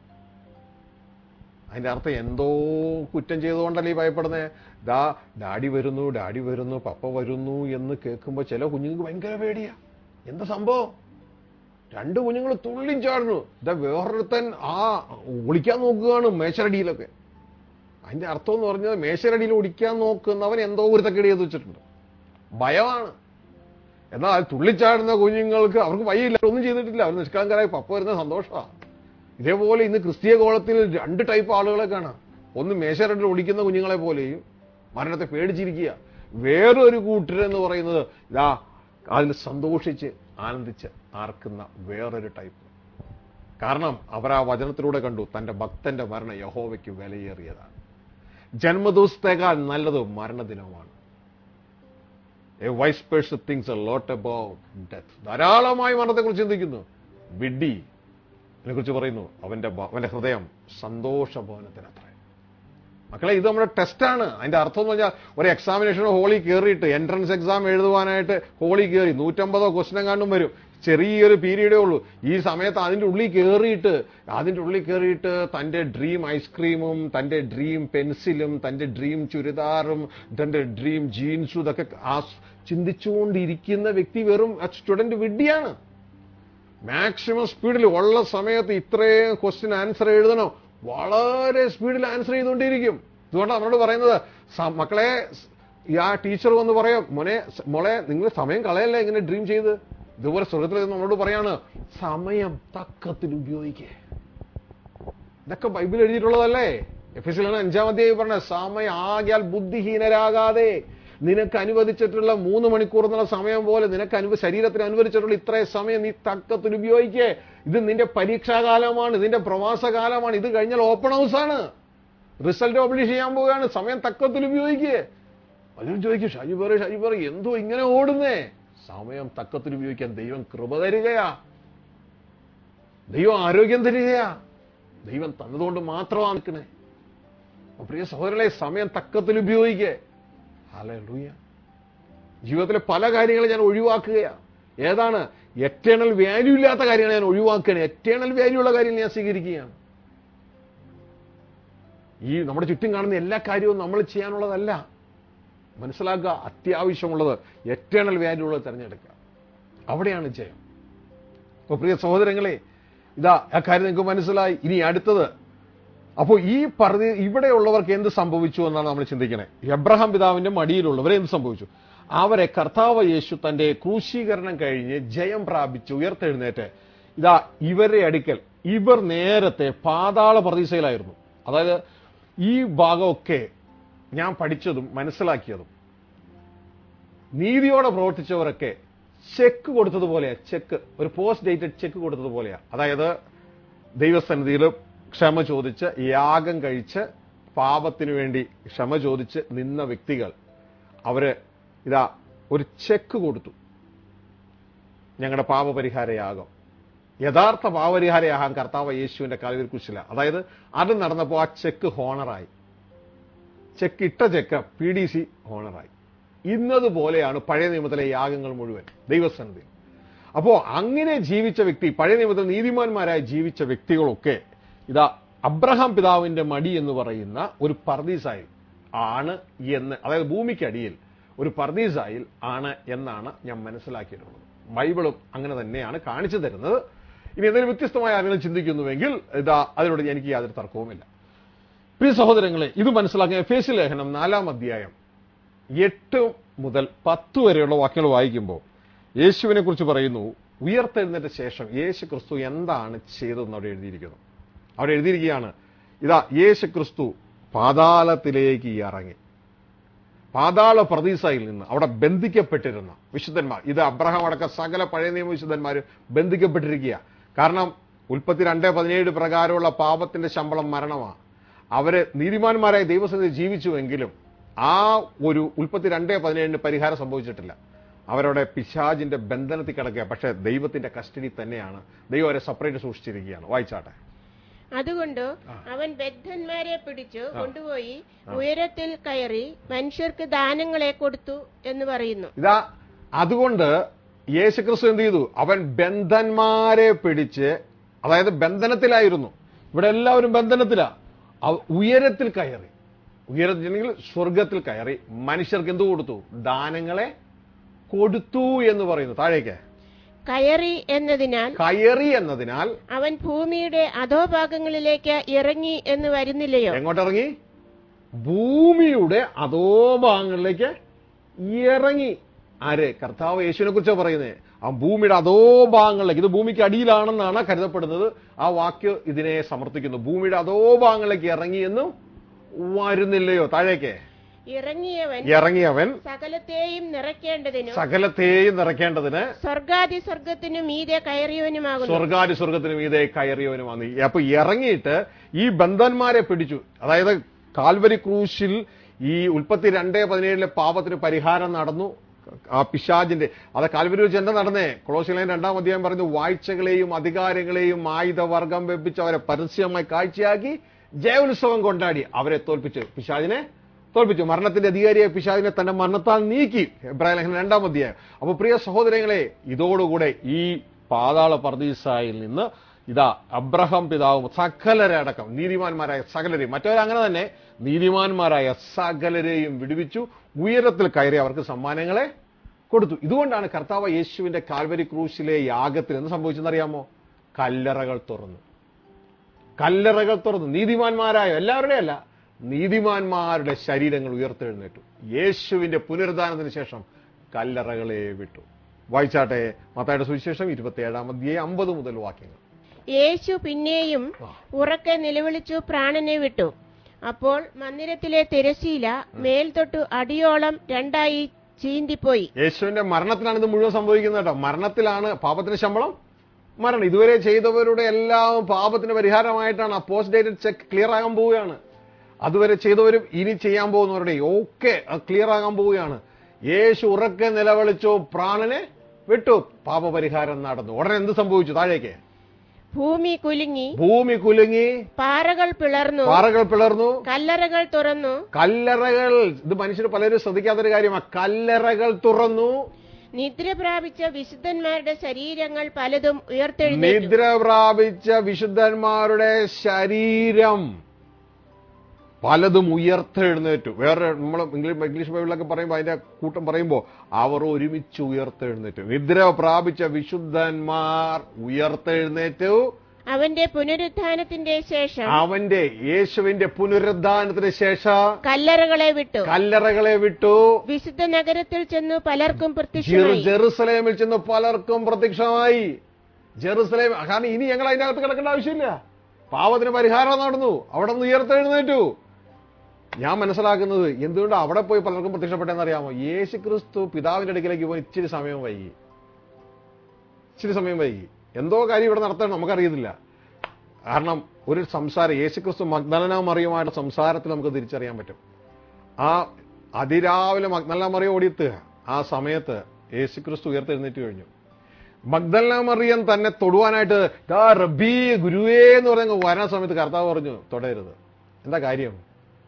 Speaker 1: അതിന്റെ അർത്ഥം എന്തോ കുറ്റം ചെയ്തുകൊണ്ടല്ലേ ഈ ഭയപ്പെടുന്നത് ദാ ഡാഡി വരുന്നു ഡാഡി വരുന്നു പപ്പ വരുന്നു എന്ന് കേൾക്കുമ്പോൾ ചില കുഞ്ഞുങ്ങൾക്ക് ഭയങ്കര പേടിയാ എന്താ സംഭവം രണ്ട് കുഞ്ഞുങ്ങൾ തുള്ളിയും ചാടുന്നു ഇതാ വേറൊരുത്തൻ ആ ഒളിക്കാൻ നോക്കുകയാണ് മേശരടിയിലൊക്കെ അതിന്റെ അർത്ഥം എന്ന് പറഞ്ഞത് മേശരടിയിൽ ഒടിക്കാൻ നോക്കുന്നവൻ എന്തോ ഒരു തക്കടി ചെയ്ത് വെച്ചിട്ടുണ്ട് ഭയമാണ് എന്നാൽ തുള്ളിച്ചാടുന്ന കുഞ്ഞുങ്ങൾക്ക് അവർക്ക് വയ്യില്ല ഒന്നും ചെയ്തിട്ടില്ല അവർ നിഷ്കളങ്കരായി പപ്പ വരുന്ന സന്തോഷമാണ് ഇതേപോലെ ഇന്ന് ക്രിസ്തീയ കോളത്തിൽ രണ്ട് ടൈപ്പ് ആളുകളെ കാണാം ഒന്ന് മേശരടിൽ ഒടിക്കുന്ന കുഞ്ഞുങ്ങളെ പോലെയും മരണത്തെ പേടിച്ചിരിക്കുക വേറൊരു കൂട്ടരെന്ന് പറയുന്നത് ഇതാ അതിൽ സന്തോഷിച്ച് ആനന്ദിച്ച് ആർക്കുന്ന വേറൊരു ടൈപ്പ് കാരണം അവർ ആ വചനത്തിലൂടെ കണ്ടു തന്റെ ഭക്തന്റെ മരണം യഹോവയ്ക്ക് വിലയേറിയതാണ് ജന്മദിവസത്തേക്കാൾ നല്ലത് മരണദിനമാണ് a wise person thinks a lot about death ധാരാളമായി മരണത്തെക്കുറിച്ച് ചിന്തിക്കുന്നു വിഡ്ഡി കുറിച്ച് പറയുന്നു അവന്റെ ഭ- അവന്റെ ഹൃദയം സന്തോഷഭവനത്തിനത്ര മക്കളെ ഇത് നമ്മുടെ ടെസ്റ്റാണ് അതിന്റെ അർത്ഥം എന്ന് പറഞ്ഞാൽ ഒരു എക്സാമിനേഷൻ ഹോളി കയറിയിട്ട് എൻട്രൻസ് എക്സാം എഴുതുവാനായിട്ട് ഹോളി കയറി നൂറ്റമ്പതോ ക്വസ്റ്റൻ എങ്ങാണ്ടും വരും ചെറിയൊരു പീരീഡേ ഉള്ളൂ ഈ സമയത്ത് അതിന്റെ ഉള്ളിൽ കയറിയിട്ട് അതിന്റെ ഉള്ളിൽ കയറിയിട്ട് തന്റെ ഡ്രീം ഐസ്ക്രീമും തന്റെ ഡ്രീം പെൻസിലും തന്റെ ഡ്രീം ചുരിദാറും തന്റെ ഡ്രീം ജീൻസും ഇതൊക്കെ ആ ചിന്തിച്ചുകൊണ്ടിരിക്കുന്ന വ്യക്തി വെറും സ്റ്റുഡന്റ് വിഡ്ഢിയാണ് മാക്സിമം സ്പീഡിൽ ഉള്ള സമയത്ത് ഇത്രയും ക്വസ്റ്റ്യൻ ആൻസർ എഴുതണം വളരെ സ്പീഡിൽ ആൻസർ ചെയ്തുകൊണ്ടിരിക്കും അതുകൊണ്ട് അവരോട് പറയുന്നത് സ- മക്കളെ സ്- ഈ ആ ടീച്ചർ വന്ന് പറയാം മോനെ സ്- മോളെ നിങ്ങൾ സമയം കളയല്ലേ ഇങ്ങനെ ഡ്രീം ചെയ്ത് ഇതുപോലെ സ്വർഗത്തിൽ നിന്ന് നമ്മളോട് പറയാണ് സമയം തക്കത്തിൽ ഉപയോഗിക്കേ ഇതൊക്കെ ബൈബിൾ എഴുതിയിട്ടുള്ളതല്ലേ എഫ് എസ് അഞ്ചാം അധ്യായം പറഞ്ഞ സമയം ആകിയാൽ ബുദ്ധിഹീനരാകാതെ നിനക്ക് അനുവദിച്ചിട്ടുള്ള മൂന്ന് മണിക്കൂർ എന്നുള്ള സമയം പോലെ നിനക്ക് അനുവ ശരീരത്തിന് അനുവദിച്ചിട്ടുള്ള ഇത്രയും സമയം നീ തക്കത്തിൽ ഉപയോഗിക്കേ ഇത് നിന്റെ പരീക്ഷാകാലമാണ് നിന്റെ പ്രവാസകാലമാണ് ഇത് കഴിഞ്ഞാൽ ഓപ്പൺ ഹൗസ് ആണ് റിസൾട്ട് പബ്ലിഷ് ചെയ്യാൻ പോവുകയാണ് സമയം തക്കത്തിൽ ഉപയോഗിക്കേ പലരും ചോദിക്കും ഷാജി പറ ഷാജി പറ എന്തോ ഇങ്ങനെ ഓടുന്നേ സമയം തക്കത്തിൽ ഉപയോഗിക്കാൻ ദൈവം കൃപ തരികയാ ദൈവം ആരോഗ്യം തരികയാ ദൈവം തന്നതുകൊണ്ട് മാത്രമാണ് നിൽക്കണേ അപ്പൊ പ്രിയ സഹോദരങ്ങളെ സമയം തക്കത്തിൽ ഉപയോഗിക്കേ ഹല്ലേലൂയ ജീവിതത്തിലെ പല കാര്യങ്ങളും ഞാൻ ഒഴിവാക്കുകയാ ഏതാണ് എറ്റേണൽ വാല്യൂ ഇല്ലാത്ത കാര്യങ്ങൾ ഞാൻ ഒഴിവാക്കുകയാണ് എറ്റേണൽ വാല്യൂ ഉള്ള കാര്യങ്ങൾ ഞാൻ സ്വീകരിക്കുകയാണ് ഈ നമ്മുടെ ചുറ്റും കാണുന്ന എല്ലാ കാര്യവും നമ്മൾ ചെയ്യാനുള്ളതല്ല മനസ്സിലാക്കുക അത്യാവശ്യമുള്ളത് എറ്റേണൽ വാല്യൂ ഉള്ളത് തിരഞ്ഞെടുക്കുക അവിടെയാണ് ജയം അപ്പോൾ പ്രിയ സഹോദരങ്ങളെ ഇതാ ആ കാര്യം നിങ്ങൾക്ക് മനസ്സിലായി ഇനി അടുത്തത് അപ്പോൾ ഈ പറഞ്ഞ ഇവിടെയുള്ളവർക്ക് എന്ത് സംഭവിച്ചു എന്നാണ് നമ്മൾ ചിന്തിക്കണേ എബ്രഹാം പിതാവിന്റെ മടിയിലുള്ളവരെ എന്ത് സംഭവിച്ചു അവരെ കർത്താവ് യേശു തന്റെ ക്രൂശീകരണം കഴിഞ്ഞ് ജയം പ്രാപിച്ച് ഉയർത്തെഴുന്നേറ്റ് ഇതാ ഇവരുടെ അടുക്കൽ ഇവർ നേരത്തെ പാതാള പ്രതീക്ഷയിലായിരുന്നു അതായത് ഈ ഭാഗമൊക്കെ ഞാൻ പഠിച്ചതും മനസ്സിലാക്കിയതും നീതിയോടെ പ്രവർത്തിച്ചവരൊക്കെ ചെക്ക് കൊടുത്തതുപോലെയാ ചെക്ക് ഒരു പോസ്റ്റ് ഡേറ്റഡ് ചെക്ക് കൊടുത്തതുപോലെയാ അതായത് ദൈവസന്നിധിയിൽ ക്ഷമ ചോദിച്ച് യാഗം കഴിച്ച് പാപത്തിനു വേണ്ടി ക്ഷമ ചോദിച്ച് നിന്ന വ്യക്തികൾ അവര് ഇതാ ഒരു ചെക്ക് കൊടുത്തു ഞങ്ങളുടെ പാപപരിഹാര യാഗം യഥാർത്ഥ പാപപരിഹാര യാഗം കർത്താവ് യേശുവിന്റെ കാലിൽ കുശില അതായത് അത് നടന്നപ്പോൾ ആ ചെക്ക് ഹോണറായി ചെക്ക് ഇട്ട ചെക്ക് പി ഡി സി ഹോണറായി ഇന്നതുപോലെയാണ് പഴയ നിയമത്തിലെ യാഗങ്ങൾ മുഴുവൻ ദൈവസന്നിധി അപ്പോ അങ്ങനെ ജീവിച്ച വ്യക്തി പഴയ നിയമത്തിൽ നീതിമാന്മാരായി ജീവിച്ച വ്യക്തികളൊക്കെ ഇതാ അബ്രഹാം പിതാവിന്റെ മടി എന്ന് പറയുന്ന ഒരു പർദീസായി ആണ് എന്ന് അതായത് ഭൂമിക്കടിയിൽ ഒരു പർദീസായിൽ ആണ് എന്നാണ് ഞാൻ മനസ്സിലാക്കിയിട്ടുള്ളത് ബൈബിളും അങ്ങനെ തന്നെയാണ് കാണിച്ചു തരുന്നത് ഇനി എന്തെങ്കിലും വ്യത്യസ്തമായ ആരെങ്കിലും ചിന്തിക്കുന്നുവെങ്കിൽ ഇതാ അതിനോട് എനിക്ക് യാതൊരു തർക്കവുമില്ല പ്രിയ സഹോദരങ്ങളെ ഇത് മനസ്സിലാക്കിയ എഫേസ് ലേഖനം നാലാം അധ്യായം എട്ട് മുതൽ പത്ത് വരെയുള്ള വാക്യങ്ങൾ വായിക്കുമ്പോൾ യേശുവിനെ കുറിച്ച് പറയുന്നു ഉയർത്തെഴുന്നേറ്റ ശേഷം യേശു ക്രിസ്തു എന്താണ് ചെയ്തതെന്ന് അവിടെ എഴുതിയിരിക്കുന്നു അവിടെ എഴുതിയിരിക്കുകയാണ് ഇതാ യേശു ക്രിസ്തു പാതാളത്തിലേക്ക് ഇറങ്ങി പാതാള പ്രതീസയിൽ നിന്ന് അവിടെ ബന്ധിക്കപ്പെട്ടിരുന്ന വിശുദ്ധന്മാർ ഇത് അബ്രഹാം അടക്കം സകല പഴയ നിയമ വിശുദ്ധന്മാർ ബന്ധിക്കപ്പെട്ടിരിക്കുക കാരണം ഉൽപ്പത്തി രണ്ട് പതിനേഴ് പ്രകാരമുള്ള പാപത്തിന്റെ ശമ്പളം മരണമാണ് അവര് നീതിമാന്മാരായി ദൈവസന്നിധി ജീവിച്ചുവെങ്കിലും ആ ഒരു ഉൽപ്പത്തി രണ്ട് പതിനേഴിന് പരിഹാരം സംഭവിച്ചിട്ടില്ല അവരുടെ പിശാജിന്റെ ബന്ധനത്തിൽ കിടക്കുക പക്ഷേ ദൈവത്തിന്റെ കസ്റ്റഡി തന്നെയാണ് ദൈവം അവരെ സെപ്പറേറ്റ് സൂക്ഷിച്ചിരിക്കുകയാണ് വായിച്ചാട്ടെ
Speaker 2: അതുകൊണ്ട് അവൻ ബദ്ധന്മാരെ പിടിച്ചു കൊണ്ടുപോയി ഉയരത്തിൽ കയറി മനുഷ്യർക്ക് ദാനങ്ങളെ കൊടുത്തു എന്ന് പറയുന്നു
Speaker 1: ഇതാ അതുകൊണ്ട് യേശുക്രിസ്തു എന്ത് ചെയ്തു അവൻ ബന്ധന്മാരെ പിടിച്ച് അതായത് ബന്ധനത്തിലായിരുന്നു ഇവിടെ എല്ലാവരും ബന്ധനത്തിലാ അവ- ഉയരത്തിൽ കയറി ഉയരത്തിലെങ്കിൽ സ്വർഗത്തിൽ കയറി മനുഷ്യർക്ക് എന്ത് കൊടുത്തു ദാനങ്ങളെ കൊടുത്തു എന്ന് പറയുന്നു താഴേക്ക്
Speaker 2: കയറി എന്നതിനാൽ
Speaker 1: കയറി എന്നതിനാൽ
Speaker 2: അവൻ ഭൂമിയുടെ അധോഭാഗങ്ങളിലേക്ക് ഇറങ്ങി എന്ന് വരുന്നില്ലയോ
Speaker 1: എങ്ങോട്ടിറങ്ങി ഭൂമിയുടെ അധോഭാഗങ്ങളിലേക്ക് ഇറങ്ങി ആര് കർത്താവ് യേശുവിനെ കുറിച്ചാണ് പറയുന്നത് ആ ഭൂമിയുടെ അധോഭാഗങ്ങളിലേക്ക് ഇത് ഭൂമിക്ക് അടിയിലാണെന്നാണ് കരുതപ്പെടുന്നത് ആ വാക്യം ഇതിനെ സമർത്ഥിക്കുന്നു ഭൂമിയുടെ അധോഭാഗങ്ങളിലേക്ക് ഇറങ്ങി എന്നും വരുന്നില്ലയോ താഴേക്ക്
Speaker 2: ഇറങ്ങിയവൻ
Speaker 1: ഇറങ്ങിയവൻ
Speaker 2: സകലത്തെയും നിറയ്ക്കേണ്ടതിനും
Speaker 1: സകലത്തെയും നിറയ്ക്കേണ്ടതിന്
Speaker 2: സ്വർഗാദി സ്വർഗത്തിനു മീതെ കയറിയവനുമാകുന്നു
Speaker 1: സ്വർഗാരി സ്വർഗത്തിന് മീതെ കയറിയവനുമാണ് അപ്പൊ ഇറങ്ങിയിട്ട് ഈ ബന്ധന്മാരെ പിടിച്ചു അതായത് കാൽവരി ക്രൂശിൽ ഈ ഉൽപ്പത്തി രണ്ടേ പതിനേഴിലെ പാപത്തിന് പരിഹാരം നടന്നു ആ പിശാജിന്റെ അത് കാൽവരി വെച്ച് എന്താ നടന്നേ ക്ലോസിലെ രണ്ടാം അധ്യായം പറഞ്ഞു വാഴ്ചകളെയും അധികാരങ്ങളെയും ആയുധവർഗം വെപ്പിച്ച് അവരെ പരസ്യമായി കാഴ്ചയാക്കി ജയോത്സവം കൊണ്ടാടി അവരെ തോൽപ്പിച്ചു പിശാജിനെ തോൽപ്പിച്ചു മരണത്തിന്റെ അധികാരിയെ പിശാദിനെ തന്റെ മരണത്താൽ നീക്കി എബ്രാഹിം ലേഖനം രണ്ടാം അധ്യായം അപ്പൊ പ്രിയ സഹോദരങ്ങളെ ഇതോടുകൂടെ ഈ പാതാള പർദീസായിൽ നിന്ന് ഇതാ അബ്രഹാം പിതാവും സകലരടക്കം നീതിമാന്മാരായ സകലരെയും മറ്റവരങ്ങനെ തന്നെ നീതിമാന്മാരായ സകലരെയും വിടുവിച്ചു ഉയരത്തിൽ കയറി അവർക്ക് സമ്മാനങ്ങളെ കൊടുത്തു ഇതുകൊണ്ടാണ് കർത്താവ് യേശുവിന്റെ കാൽവരി ക്രൂശിലെ യാഗത്തിൽ എന്ത് സംഭവിച്ചെന്നറിയാമോ കല്ലറകൾ തുറന്നു കല്ലറകൾ തുറന്നു നീതിമാന്മാരായ എല്ലാവരുടെയും അല്ല നീതിമാന്മാരുടെ ശരീരങ്ങൾ ഉയർത്തെഴുന്നേറ്റു യേശുവിന്റെ പുനരുദ്ധാനത്തിന് ശേഷം കല്ലറകളെ വിട്ടു വായിച്ചാട്ടെ മത്തായുടെ സുവിശേഷം ഇരുപത്തിയേഴാം അധ്യായം അമ്പത് മുതൽ വാക്യങ്ങൾ
Speaker 2: യേശു പിന്നെയും ഉറക്കെ നിലവിളിച്ചു പ്രാണനെ വിട്ടു അപ്പോൾ മന്ദിരത്തിലെ തിരശീല മേൽതൊട്ടു അടിയോളം രണ്ടായി ചീന്തിപ്പോയി
Speaker 1: യേശുവിന്റെ മരണത്തിലാണ് ഇത് മുഴുവൻ സംഭവിക്കുന്നത് കേട്ടോ മരണത്തിലാണ് പാപത്തിന് ശമ്പളം മരണം ഇതുവരെ ചെയ്തവരുടെ എല്ലാം പാപത്തിന് പരിഹാരമായിട്ടാണ് ആ പോസ്റ്റ് ഡേറ്റഡ് ചെക്ക് ക്ലിയർ ആകാൻ പോവുകയാണ് അതുവരെ ചെയ്തവരും ഇനി ചെയ്യാൻ പോകുന്നവരുടെ ഒക്കെ ക്ലിയർ ആകാൻ പോവുകയാണ് യേശു ഉറക്കെ നിലവിളിച്ചു പ്രാണനെ വിട്ടു പാപപരിഹാരം നടന്നു ഉടനെ എന്ത് സംഭവിച്ചു താഴേക്ക്
Speaker 2: ഭൂമി കുലുങ്ങി
Speaker 1: ഭൂമി കുലുങ്ങി
Speaker 2: പാറകൾ പിളർന്നു
Speaker 1: പാറകൾ പിളർന്നു
Speaker 2: കല്ലറകൾ തുറന്നു
Speaker 1: കല്ലറകൾ ഇത് മനുഷ്യർ പലരും ശ്രദ്ധിക്കാത്തൊരു കാര്യമാണ് കല്ലറകൾ തുറന്നു
Speaker 2: നിദ്ര പ്രാപിച്ച വിശുദ്ധന്മാരുടെ ശരീരങ്ങൾ പലതും ഉയർത്തെഴുന്നേറ്റു
Speaker 1: നിദ്ര പ്രാപിച്ച വിശുദ്ധന്മാരുടെ ശരീരം പലതും ഉയർത്തെഴുന്നേറ്റു വേറെ നമ്മൾ ഇംഗ്ലീഷ് ഇംഗ്ലീഷ് ബൈബിളിലൊക്കെ പറയുമ്പോൾ അതിന്റെ കൂട്ടം പറയുമ്പോൾ അവർ ഒരുമിച്ച് ഉയർത്തെഴുന്നേറ്റു നിദ്ര പ്രാപിച്ച വിശുദ്ധന്മാർ ഉയർത്തെഴുന്നേറ്റു
Speaker 2: അവന്റെ പുനരുത്ഥാനത്തിന്റെ ശേഷം
Speaker 1: അവന്റെ യേശുവിന്റെ പുനരുദ്ധാനത്തിന് ശേഷം
Speaker 2: കല്ലറകളെ വിട്ടു
Speaker 1: കല്ലറകളെ വിട്ടു
Speaker 2: വിശുദ്ധ നഗരത്തിൽ ചെന്നു പലർക്കും
Speaker 1: ജെറു-
Speaker 2: പ്രത്യക്ഷമായി
Speaker 1: ജെറുസലേമിൽ ചെന്ന് പലർക്കും പ്രത്യക്ഷമായി ജെറുസലേം കാരണം ഇനി ഞങ്ങൾ അതിന്റെ അകത്ത് കിടക്കേണ്ട ആവശ്യമില്ല പാവത്തിന് പരിഹാരം നടന്നു അവിടെ നിന്ന് ഉയർത്തെഴുന്നേറ്റു ഞാൻ മനസ്സിലാക്കുന്നത് എന്തുകൊണ്ട് അവിടെ പോയി പലർക്കും പ്രത്യക്ഷപ്പെട്ടെന്ന് അറിയാമോ യേശു ക്രിസ്തു പിതാവിന്റെ അടുക്കിലേക്ക് പോയി ഇച്ചിരി സമയം വൈകി ഇച്ചിരി സമയം വൈകി എന്തോ കാര്യം ഇവിടെ നടത്തണം നമുക്കറിയത്തില്ല കാരണം ഒരു സംസാരം യേശു ക്രിസ്തു മഗ്ദലന മറിയുമായിട്ട് സംസാരത്തിൽ നമുക്ക് തിരിച്ചറിയാൻ പറ്റും ആ അതിരാവിലെ മഗ്ദലന മറിയം ഓടിയെത്തുക ആ സമയത്ത് യേശു ക്രിസ്തു ഉയർത്തെഴുന്നേറ്റ് കഴിഞ്ഞു മഗ്ദലന മറിയം തന്നെ തൊടുവാനായിട്ട് "ദാ റബ്ബി ഗുരുവേ എന്ന് പറഞ്ഞ വരാൻ സമയത്ത് കർത്താവ് പറഞ്ഞു തൊടരുത് എന്താ കാര്യം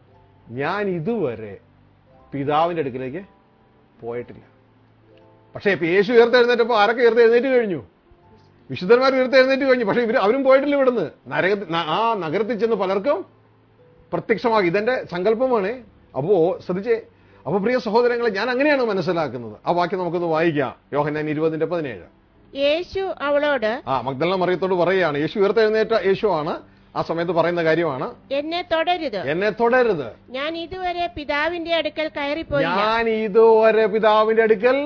Speaker 1: ഞാൻ ഇതുവരെ പിതാവിന്റെ അടുക്കിലേക്ക് പോയിട്ടില്ല പക്ഷേ ഇപ്പൊ യേശു ഉയർത്തെഴുന്നേറ്റപ്പോ ആരൊക്കെ ഉയർത്തെഴുന്നേറ്റ് കഴിഞ്ഞു വിശുദ്ധന്മാർ ഉയർത്തെഴുന്നേറ്റ് കഴിഞ്ഞു പക്ഷെ ഇവർ അവരും പോയിട്ടില്ല ഇവിടുന്ന് നരക ന- ആ നഗരത്തിൽ ചെന്ന് പലർക്കും പ്രത്യക്ഷമാക്കി ഇതെന്റെ സങ്കല്പമാണ് അപ്പോ ശ്രദ്ധിച്ചേ അപ്പൊ പ്രിയ സഹോദരങ്ങളെ ഞാൻ അങ്ങനെയാണ് മനസ്സിലാക്കുന്നത് ആ വാക്യം നമുക്കൊന്ന് വായിക്കാം യോഹന്നാൻ ഇരുപതിന്റെ പതിനേഴ്
Speaker 2: യേശു അവളോട്
Speaker 1: ആ മഗ്ദലന മറിയത്തോട് പറയുകയാണ് യേശു ഉയർത്തെഴുന്നേറ്റ യേശു ആണ് ആ സമയത്ത് പറയുന്ന കാര്യമാണ്
Speaker 2: എന്നെ തുടരുത്
Speaker 1: എന്നെ തുടരുത്
Speaker 2: ഞാൻ ഇതുവരെ പിതാവിന്റെ അടുക്കൽ കയറിപ്പോയില്ല
Speaker 1: ഞാൻ ഇതുവരെ പിതാവിന്റെ അടുക്കൽ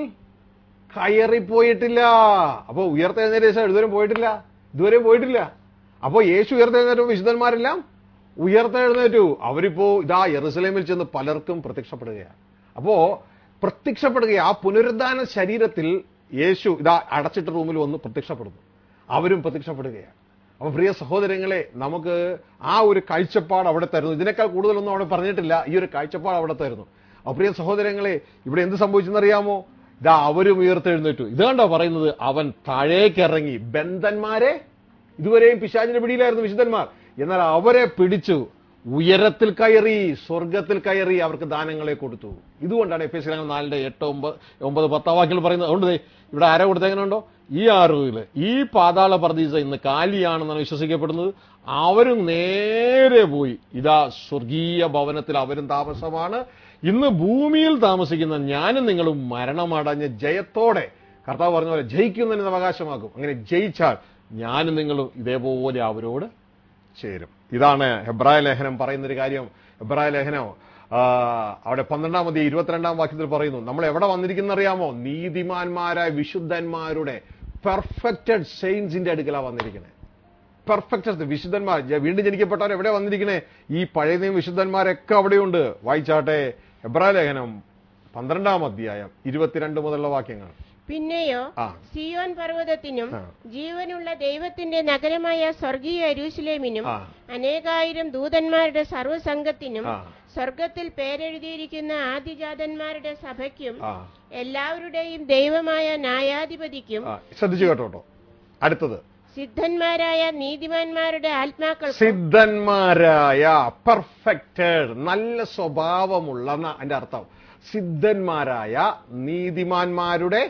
Speaker 1: കയറിപ്പോയിട്ടില്ല അപ്പൊ ഉയർത്തെഴുന്നേറ്റ ശേഷം ഇതുവരെ പോയിട്ടില്ല ഇതുവരെ പോയിട്ടില്ല അപ്പൊ യേശു ഉയർത്തെഴുന്നേറ്റ വിശുദ്ധന്മാരെല്ലാം ഉയർത്തെഴുന്നേറ്റു അവരിപ്പോ ഇതാ യെറുസലേമിൽ ചെന്ന് പലർക്കും പ്രത്യക്ഷപ്പെടുകയാണ് അപ്പോ പ്രത്യക്ഷപ്പെടുക ആ പുനരുദ്ധാന ശരീരത്തിൽ യേശു ഇതാ അടച്ചിട്ട റൂമിൽ വന്ന് പ്രത്യക്ഷപ്പെടുന്നു അവരും പ്രത്യക്ഷപ്പെടുകയാണ് അപ്പൊ പ്രിയ സഹോദരങ്ങളെ നമുക്ക് ആ ഒരു കാഴ്ചപ്പാട് അവിടെ തരുന്നു ഇതിനേക്കാൾ കൂടുതലൊന്നും അവിടെ പറഞ്ഞിട്ടില്ല ഈ ഒരു കാഴ്ചപ്പാട് അവിടെ തരുന്നു അപ്പൊ പ്രിയ സഹോദരങ്ങളെ ഇവിടെ എന്ത് സംഭവിച്ചെന്നറിയാമോ ഇതാ അവരും ഉയർത്തെഴുന്നേറ്റു ഇത് കണ്ടോ പറയുന്നത് അവൻ താഴേക്കിറങ്ങി ബന്ധന്മാരെ ഇതുവരെയും പിശാചിന്റെ പിടിയിലായിരുന്നു വിശുദ്ധന്മാർ എന്നാൽ അവരെ പിടിച്ചു ഉയരത്തിൽ കയറി സ്വർഗത്തിൽ കയറി അവർക്ക് ദാനങ്ങളെ കൊടുത്തു ഇതുകൊണ്ടാണ് എഫ് എസ് നാലിന്റെ എട്ട് ഒമ്പത് ഒമ്പത് പത്താം വാക്യങ്ങൾ പറയുന്നത് അതുകൊണ്ട് ദേ ഇവിടെ ആരാ കൊടുത്തേക്കണുണ്ടോ ഈ അറിവില് ഈ പാതാള പ്രതീസ ഇന്ന് കാലിയാണെന്നാണ് വിശ്വസിക്കപ്പെടുന്നത് അവരും നേരെ പോയി ഇതാ സ്വർഗീയ ഭവനത്തിൽ അവരും താമസമാണ് ഇന്ന് ഭൂമിയിൽ താമസിക്കുന്ന ഞാനും നിങ്ങളും മരണമടഞ്ഞ ജയത്തോടെ കർത്താവ് പറഞ്ഞ പോലെ ജയിക്കുന്നതിന് അവകാശമാക്കും അങ്ങനെ ജയിച്ചാൽ ഞാനും നിങ്ങളും ഇതേപോലെ അവരോട് ചേരും ഇതാണ് ഹെബ്രായ ലേഖനം പറയുന്നൊരു കാര്യം ഹെബ്രായ ലേഖനം ആ, അവിടെ പന്ത്രണ്ടാമത് ഇരുപത്തിരണ്ടാം വാക്യത്തിൽ പറയുന്നു നമ്മൾ എവിടെ വന്നിരിക്കുന്ന അറിയാമോ നീതിമാന്മാരായ വിശുദ്ധന്മാരുടെ പെർഫെക്റ്റഡ് സെയിൻസിന്റെ അടുക്കലാണ് വന്നിരിക്കുന്നത് പെർഫെക്റ്റ് വിശുദ്ധന്മാർ ജ- വീണ്ടും ജനിക്കപ്പെട്ടവർ എവിടെ വന്നിരിക്കണേ ഈ പഴയ നിയമ വിശുദ്ധന്മാരൊക്കെ അവിടെയുണ്ട് വായിച്ചാട്ടെ ഹെബ്രായ ലേഖനം പന്ത്രണ്ടാം അധ്യായം ഇരുപത്തിരണ്ട് മുതലുള്ള വാക്യങ്ങൾ
Speaker 2: പിന്നെയോ
Speaker 1: ആ.
Speaker 2: സിയോൻ പർവ്വതത്തിനും
Speaker 1: ആ.
Speaker 2: ജീവനുള്ള ദൈവത്തിന്റെ നഗരമായ സ്വർഗീയ യരൂശലേമിനും
Speaker 1: ആ.
Speaker 2: അനേകായിരം ദൂതന്മാരുടെ സർവ്വസംഘത്തിനും
Speaker 1: ആ.
Speaker 2: സ്വർഗത്തിൽ പേരെഴുതിയിരിക്കുന്ന ആദിജാതന്മാരുടെ സഭയ്ക്കും
Speaker 1: ആ
Speaker 2: എല്ലാവരുടെയും ദൈവമായ ന്യായാധിപതിക്കും
Speaker 1: ആ ശ്രദ്ധിച്ചു കേട്ടോ അടുത്തത്
Speaker 2: സിദ്ധന്മാരായ നീതിമാന്മാരുടെ ആത്മാക്കൾക്കും
Speaker 1: സിദ്ധന്മാരായ പെർഫെക്റ്റഡ് നല്ല സ്വഭാവമുള്ള എന്നാ അതിന്റെ അർത്ഥം സിദ്ധന്മാരായ നീതിമാന്മാരുടെ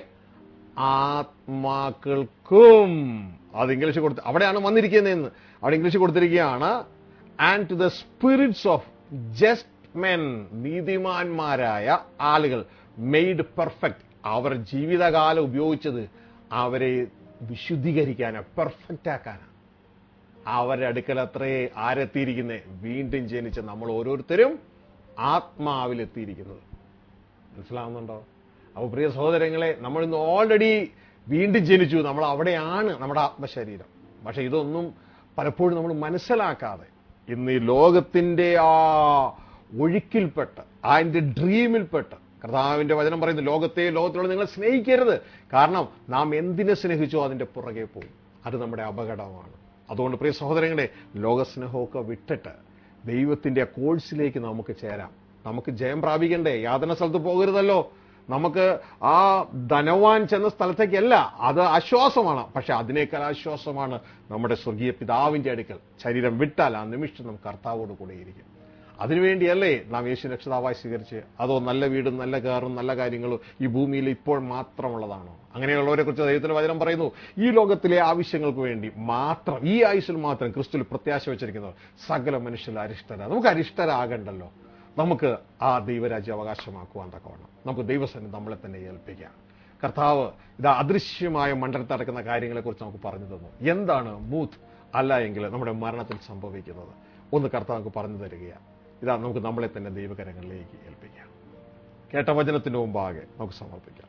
Speaker 1: ആത്മാക്കൾക്കും അത് ഇംഗ്ലീഷ് കൊടുത്ത് അവിടെയാണ് വന്നിരിക്കുന്നതെന്ന് അവിടെ ഇംഗ്ലീഷ് കൊടുത്തിരിക്കുകയാണ് and to the spirits of just men നീതിമാന്മാരായ ആളുകൾ മെയ്ഡ് പെർഫെക്റ്റ് അവർ ജീവിതകാലം ഉപയോഗിച്ചത് അവരെ വിശുദ്ധീകരിക്കാനാ പെർഫെക്റ്റ് ആക്കാനാ അവരുടെ അടുക്കൽ അത്രേ ആരെത്തിയിരിക്കുന്നേ വീണ്ടും ജനിച്ച നമ്മൾ ഓരോരുത്തരും ആത്മാവിലെത്തിയിരിക്കുന്നത് മനസ്സിലാവുന്നുണ്ടോ അപ്പോൾ പ്രിയ സഹോദരങ്ങളെ നമ്മൾ ഇന്ന് ഓൾറെഡി വീണ്ടും ജനിച്ചു നമ്മൾ അവിടെയാണ് നമ്മുടെ ആത്മശരീരം പക്ഷെ ഇതൊന്നും പലപ്പോഴും നമ്മൾ മനസ്സിലാക്കാതെ ഇന്ന് ഈ ലോകത്തിന്റെ ആ ഒഴുക്കിൽപ്പെട്ട് അതിന്റെ ഡ്രീമിൽപ്പെട്ട് കർത്താവിന്റെ വചനം പറയുന്നു ലോകത്തെ ലോകത്തിലുള്ള നിങ്ങളെ സ്നേഹിക്കരുത് കാരണം നാം എന്തിനെ സ്നേഹിച്ചോ അതിന്റെ പുറകെ പോകും അത് നമ്മുടെ അപകടമാണ് അതുകൊണ്ട് പ്രിയ സഹോദരങ്ങളെ ലോകസ്നേഹമൊക്കെ വിട്ടിട്ട് ദൈവത്തിന്റെ ആ കോഴ്സിലേക്ക് നമുക്ക് ചേരാം നമുക്ക് ജയം പ്രാപിക്കണ്ടേ യാതന സ്ഥലത്ത് പോകരുതല്ലോ നമുക്ക് ആ ധനവാൻ ചെന്ന സ്ഥലത്തേക്കല്ല അത് ആശ്വാസമാണ് പക്ഷെ അതിനേക്കാൾ ആശ്വാസമാണ് നമ്മുടെ സ്വർഗീയ പിതാവിന്റെ അടുക്കൽ ശരീരം വിട്ടാൽ ആ നിമിഷം നമുക്ക് കർത്താവോട് കൂടെ ഇരിക്കും അതിനുവേണ്ടിയല്ലേ നാം യേശു രക്ഷിതാവായി സ്വീകരിച്ച് അതോ നല്ല വീടും നല്ല കാറും നല്ല കാര്യങ്ങളും ഈ ഭൂമിയിൽ ഇപ്പോൾ മാത്രമുള്ളതാണോ അങ്ങനെയുള്ളവരെ കുറിച്ച് ദൈവത്തിന്റെ വചനം പറയുന്നു ഈ ലോകത്തിലെ ആവശ്യങ്ങൾക്ക് വേണ്ടി മാത്രം ഈ ആയുസ്സിൽ മാത്രം ക്രിസ്തുവിൽ പ്രത്യാശ വെച്ചിരിക്കുന്നവർ സകല മനുഷ്യരിൽ അരിഷ്ടരാ നമുക്ക് അരിഷ്ടരാകണ്ടല്ലോ നമുക്ക് ആ ദൈവരാജ്യം അവകാശമാക്കുവാൻ തക്കവണ്ണം നമുക്ക് ദൈവസന്നെ നമ്മളെ തന്നെ ഏൽപ്പിക്കാം കർത്താവ് ഇത് അദൃശ്യമായ മണ്ഡലത്തിൽ നടക്കുന്ന കാര്യങ്ങളെക്കുറിച്ച് നമുക്ക് പറഞ്ഞു തന്നു എന്താണ് മൂത്ത് അല്ല എങ്കിൽ നമ്മുടെ മരണത്തിൽ സംഭവിക്കുന്നത് ഒന്ന് കർത്താവ് നമുക്ക് പറഞ്ഞു തരികയാണ് ഇതാ നമുക്ക് നമ്മളെ തന്നെ ദൈവകരങ്ങളിലേക്ക് ഏൽപ്പിക്കാം കേട്ട വചനത്തിന് മുമ്പാകെ നമുക്ക് സമർപ്പിക്കാം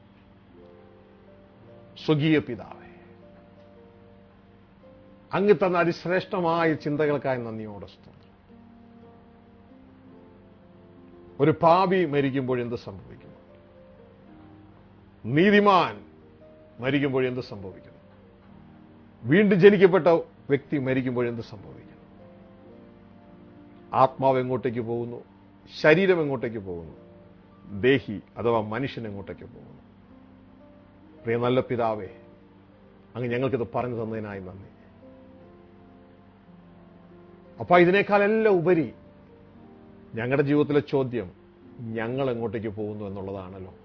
Speaker 1: സ്വകീയ പിതാവേ അങ്ങ് തന്ന അതിശ്രേഷ്ഠമായ ചിന്തകൾക്കായി നന്ദിയോടെ സ്തോത്രം ഒരു പാപി മരിക്കുമ്പോൾ എന്ത് സംഭവിക്കുന്നു നീതിമാൻ മരിക്കുമ്പോൾ എന്ത് സംഭവിക്കുന്നു വീണ്ടും ജനിക്കപ്പെട്ട വ്യക്തി മരിക്കുമ്പോൾ എന്ത് സംഭവിക്കുന്നു ആത്മാവ് എങ്ങോട്ടേക്ക് പോകുന്നു ശരീരം എങ്ങോട്ടേക്ക് പോകുന്നു ദേഹി അഥവാ മനുഷ്യൻ എങ്ങോട്ടേക്ക് പോകുന്നു പ്രിയ നല്ല പിതാവേ അങ്ങ് ഞങ്ങൾക്കിത് പറഞ്ഞു തന്നതിനായി നന്ദി അപ്പൊ ഇതിനേക്കാളെല്ലാം ഉപരി ഞങ്ങളുടെ ജീവിതത്തിലെ ചോദ്യം ഞങ്ങൾ എങ്ങോട്ടേക്ക് പോകുന്നു എന്നുള്ളതാണല്ലോ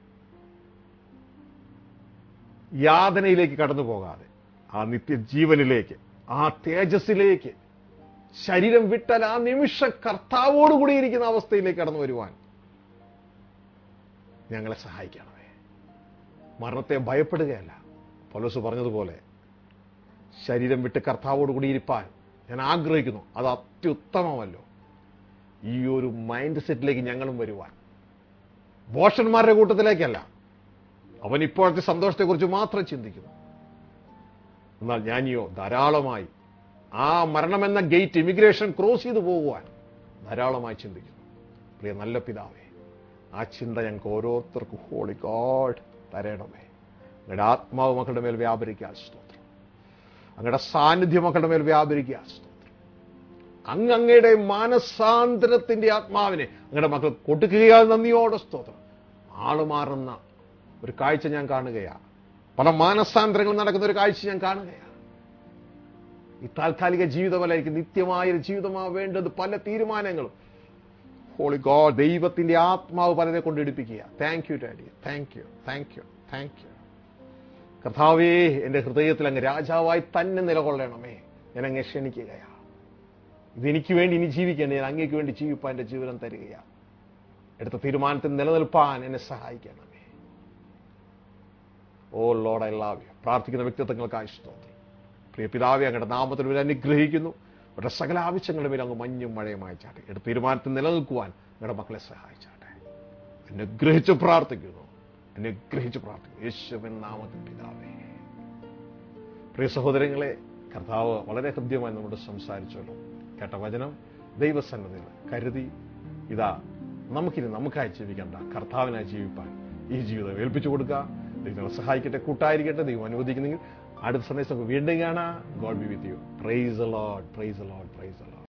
Speaker 1: യാതനയിലേക്ക് കടന്നു പോകാതെ ആ നിത്യജീവനിലേക്ക് ആ തേജസ്സിലേക്ക് ശരീരം വിട്ടാൽ ആ നിമിഷ കർത്താവോടുകൂടി ഇരിക്കുന്ന അവസ്ഥയിലേക്ക് കടന്നു വരുവാൻ ഞങ്ങളെ സഹായിക്കണമേ മരണത്തെ ഭയപ്പെടുകയല്ല പൗലോസ് പറഞ്ഞതുപോലെ ശരീരം വിട്ട് കർത്താവോടുകൂടി ഇരിപ്പാൻ ഞാൻ ആഗ്രഹിക്കുന്നു അത് അത്യുത്തമമല്ലോ ഈ ഒരു മൈൻഡ് സെറ്റിലേക്ക് ഞങ്ങളും വരുവാൻ ബോഷന്മാരുടെ കൂട്ടത്തിലേക്കല്ല അവൻ ഇപ്പോഴത്തെ സന്തോഷത്തെക്കുറിച്ച് മാത്രം ചിന്തിക്കുന്നു എന്നാൽ ഞാനിയോ ധാരാളമായി ആ മരണമെന്ന ഗേറ്റ് ഇമിഗ്രേഷൻ ക്രോസ് ചെയ്തു പോകുവാൻ ധാരാളമായി ചിന്തിക്കുന്നു പ്രിയ നല്ല പിതാവേ ആ ചിന്ത ഞങ്ങൾക്ക് ഓരോരുത്തർക്കും ഹോളി ഗോഡ് തരയണമേ അങ്ങയുടെ ആത്മാവ് മക്കളുടെ മേൽ വ്യാപരിക്കാൻ സ്തോത്രം അങ്ങയുടെ സാന്നിധ്യം മക്കളുടെ മേൽ വ്യാപരിക്കാൻ സ്തോത്രം അങ്ങ് അങ്ങയുടെ മാനസാന്തരത്തിന്റെ ആത്മാവിനെ അങ്ങയുടെ മക്കൾ കൊടുക്കുകയാൽ നന്ദിയോടെ സ്തോത്രം ആള് മാറുന്ന ഒരു കാഴ്ച ഞാൻ കാണുകയാ പല മാനസാന്തരങ്ങൾ നടക്കുന്ന ഒരു കാഴ്ച ഞാൻ കാണുകയാ ഈ താൽക്കാലിക ജീവിതമല്ലായിരിക്കും നിത്യമായ ഒരു ജീവിതമാ വേണ്ടത് പല തീരുമാനങ്ങളും ഹോളി ഗോഡ് ദൈവത്തിന്റെ ആത്മാവ് പലരെ കൊണ്ടെടുപ്പിക്കുക thank you daddy thank you thank you thank you കർത്താവേ എന്റെ ഹൃദയത്തിൽ അങ്ങ് രാജാവായി തന്നെ നിലകൊള്ളണമേ ഞാൻ അങ്ങ് ക്ഷണിക്കുകയാ ഇതെനിക്ക് വേണ്ടി ഇനി ജീവിക്കേണ്ട ഞാൻ അങ്ങേക്ക് വേണ്ടി ജീവിപ്പാൻ എന്റെ ജീവിതം തരികയാ എടുത്ത തീരുമാനത്തിൽ നിലനിൽപ്പാൻ എന്നെ സഹായിക്കണമേ oh Lord I love you പ്രാർത്ഥിക്കുന്ന വ്യക്തിത്വങ്ങൾക്കായി സ്തോത്രം പ്രിയ പിതാവെ അങ്ങയുടെ നാമത്തിൽ ഇവരെ അനുഗ്രഹിക്കുന്നു അവരുടെ സകല ആവശ്യങ്ങളുടെ മേൽ അങ്ങ് മഞ്ഞും മഴയുമായി ചാട്ടെ എടുത്ത തീരുമാനത്തിൽ നിലനിൽക്കുവാൻ നിങ്ങളുടെ മക്കളെ സഹായിച്ചാട്ടെ അനുഗ്രഹിച്ച് പ്രാർത്ഥിക്കുന്നു അനുഗ്രഹിച്ച് പ്രാർത്ഥിക്കുന്നു യേശുവിൻ നാമത്തിൽ പിതാവേ പ്രിയ സഹോദരങ്ങളെ കർത്താവ് വളരെ ഹൃദ്യമായി നമ്മോട് സംസാരിച്ചല്ലോ കേട്ട വചനം ദൈവസന്നദ്ധയിൽ കരുതി ഇതാ നമുക്കിനി നമുക്കായി ജീവിക്കണ്ട കർത്താവിനായി ജീവിപ്പാൻ ഈ ജീവിതം ഏൽപ്പിച്ചു കൊടുക്കുക ദൈവം സഹായിക്കട്ടെ കൂട്ടായിരിക്കട്ടെ ദൈവം അനുവദിക്കുന്നെങ്കിൽ അടുത്ത സന്ദേശം നമുക്ക് വീണ്ടും കാണാം God be with you praise Lord praise Lord praise load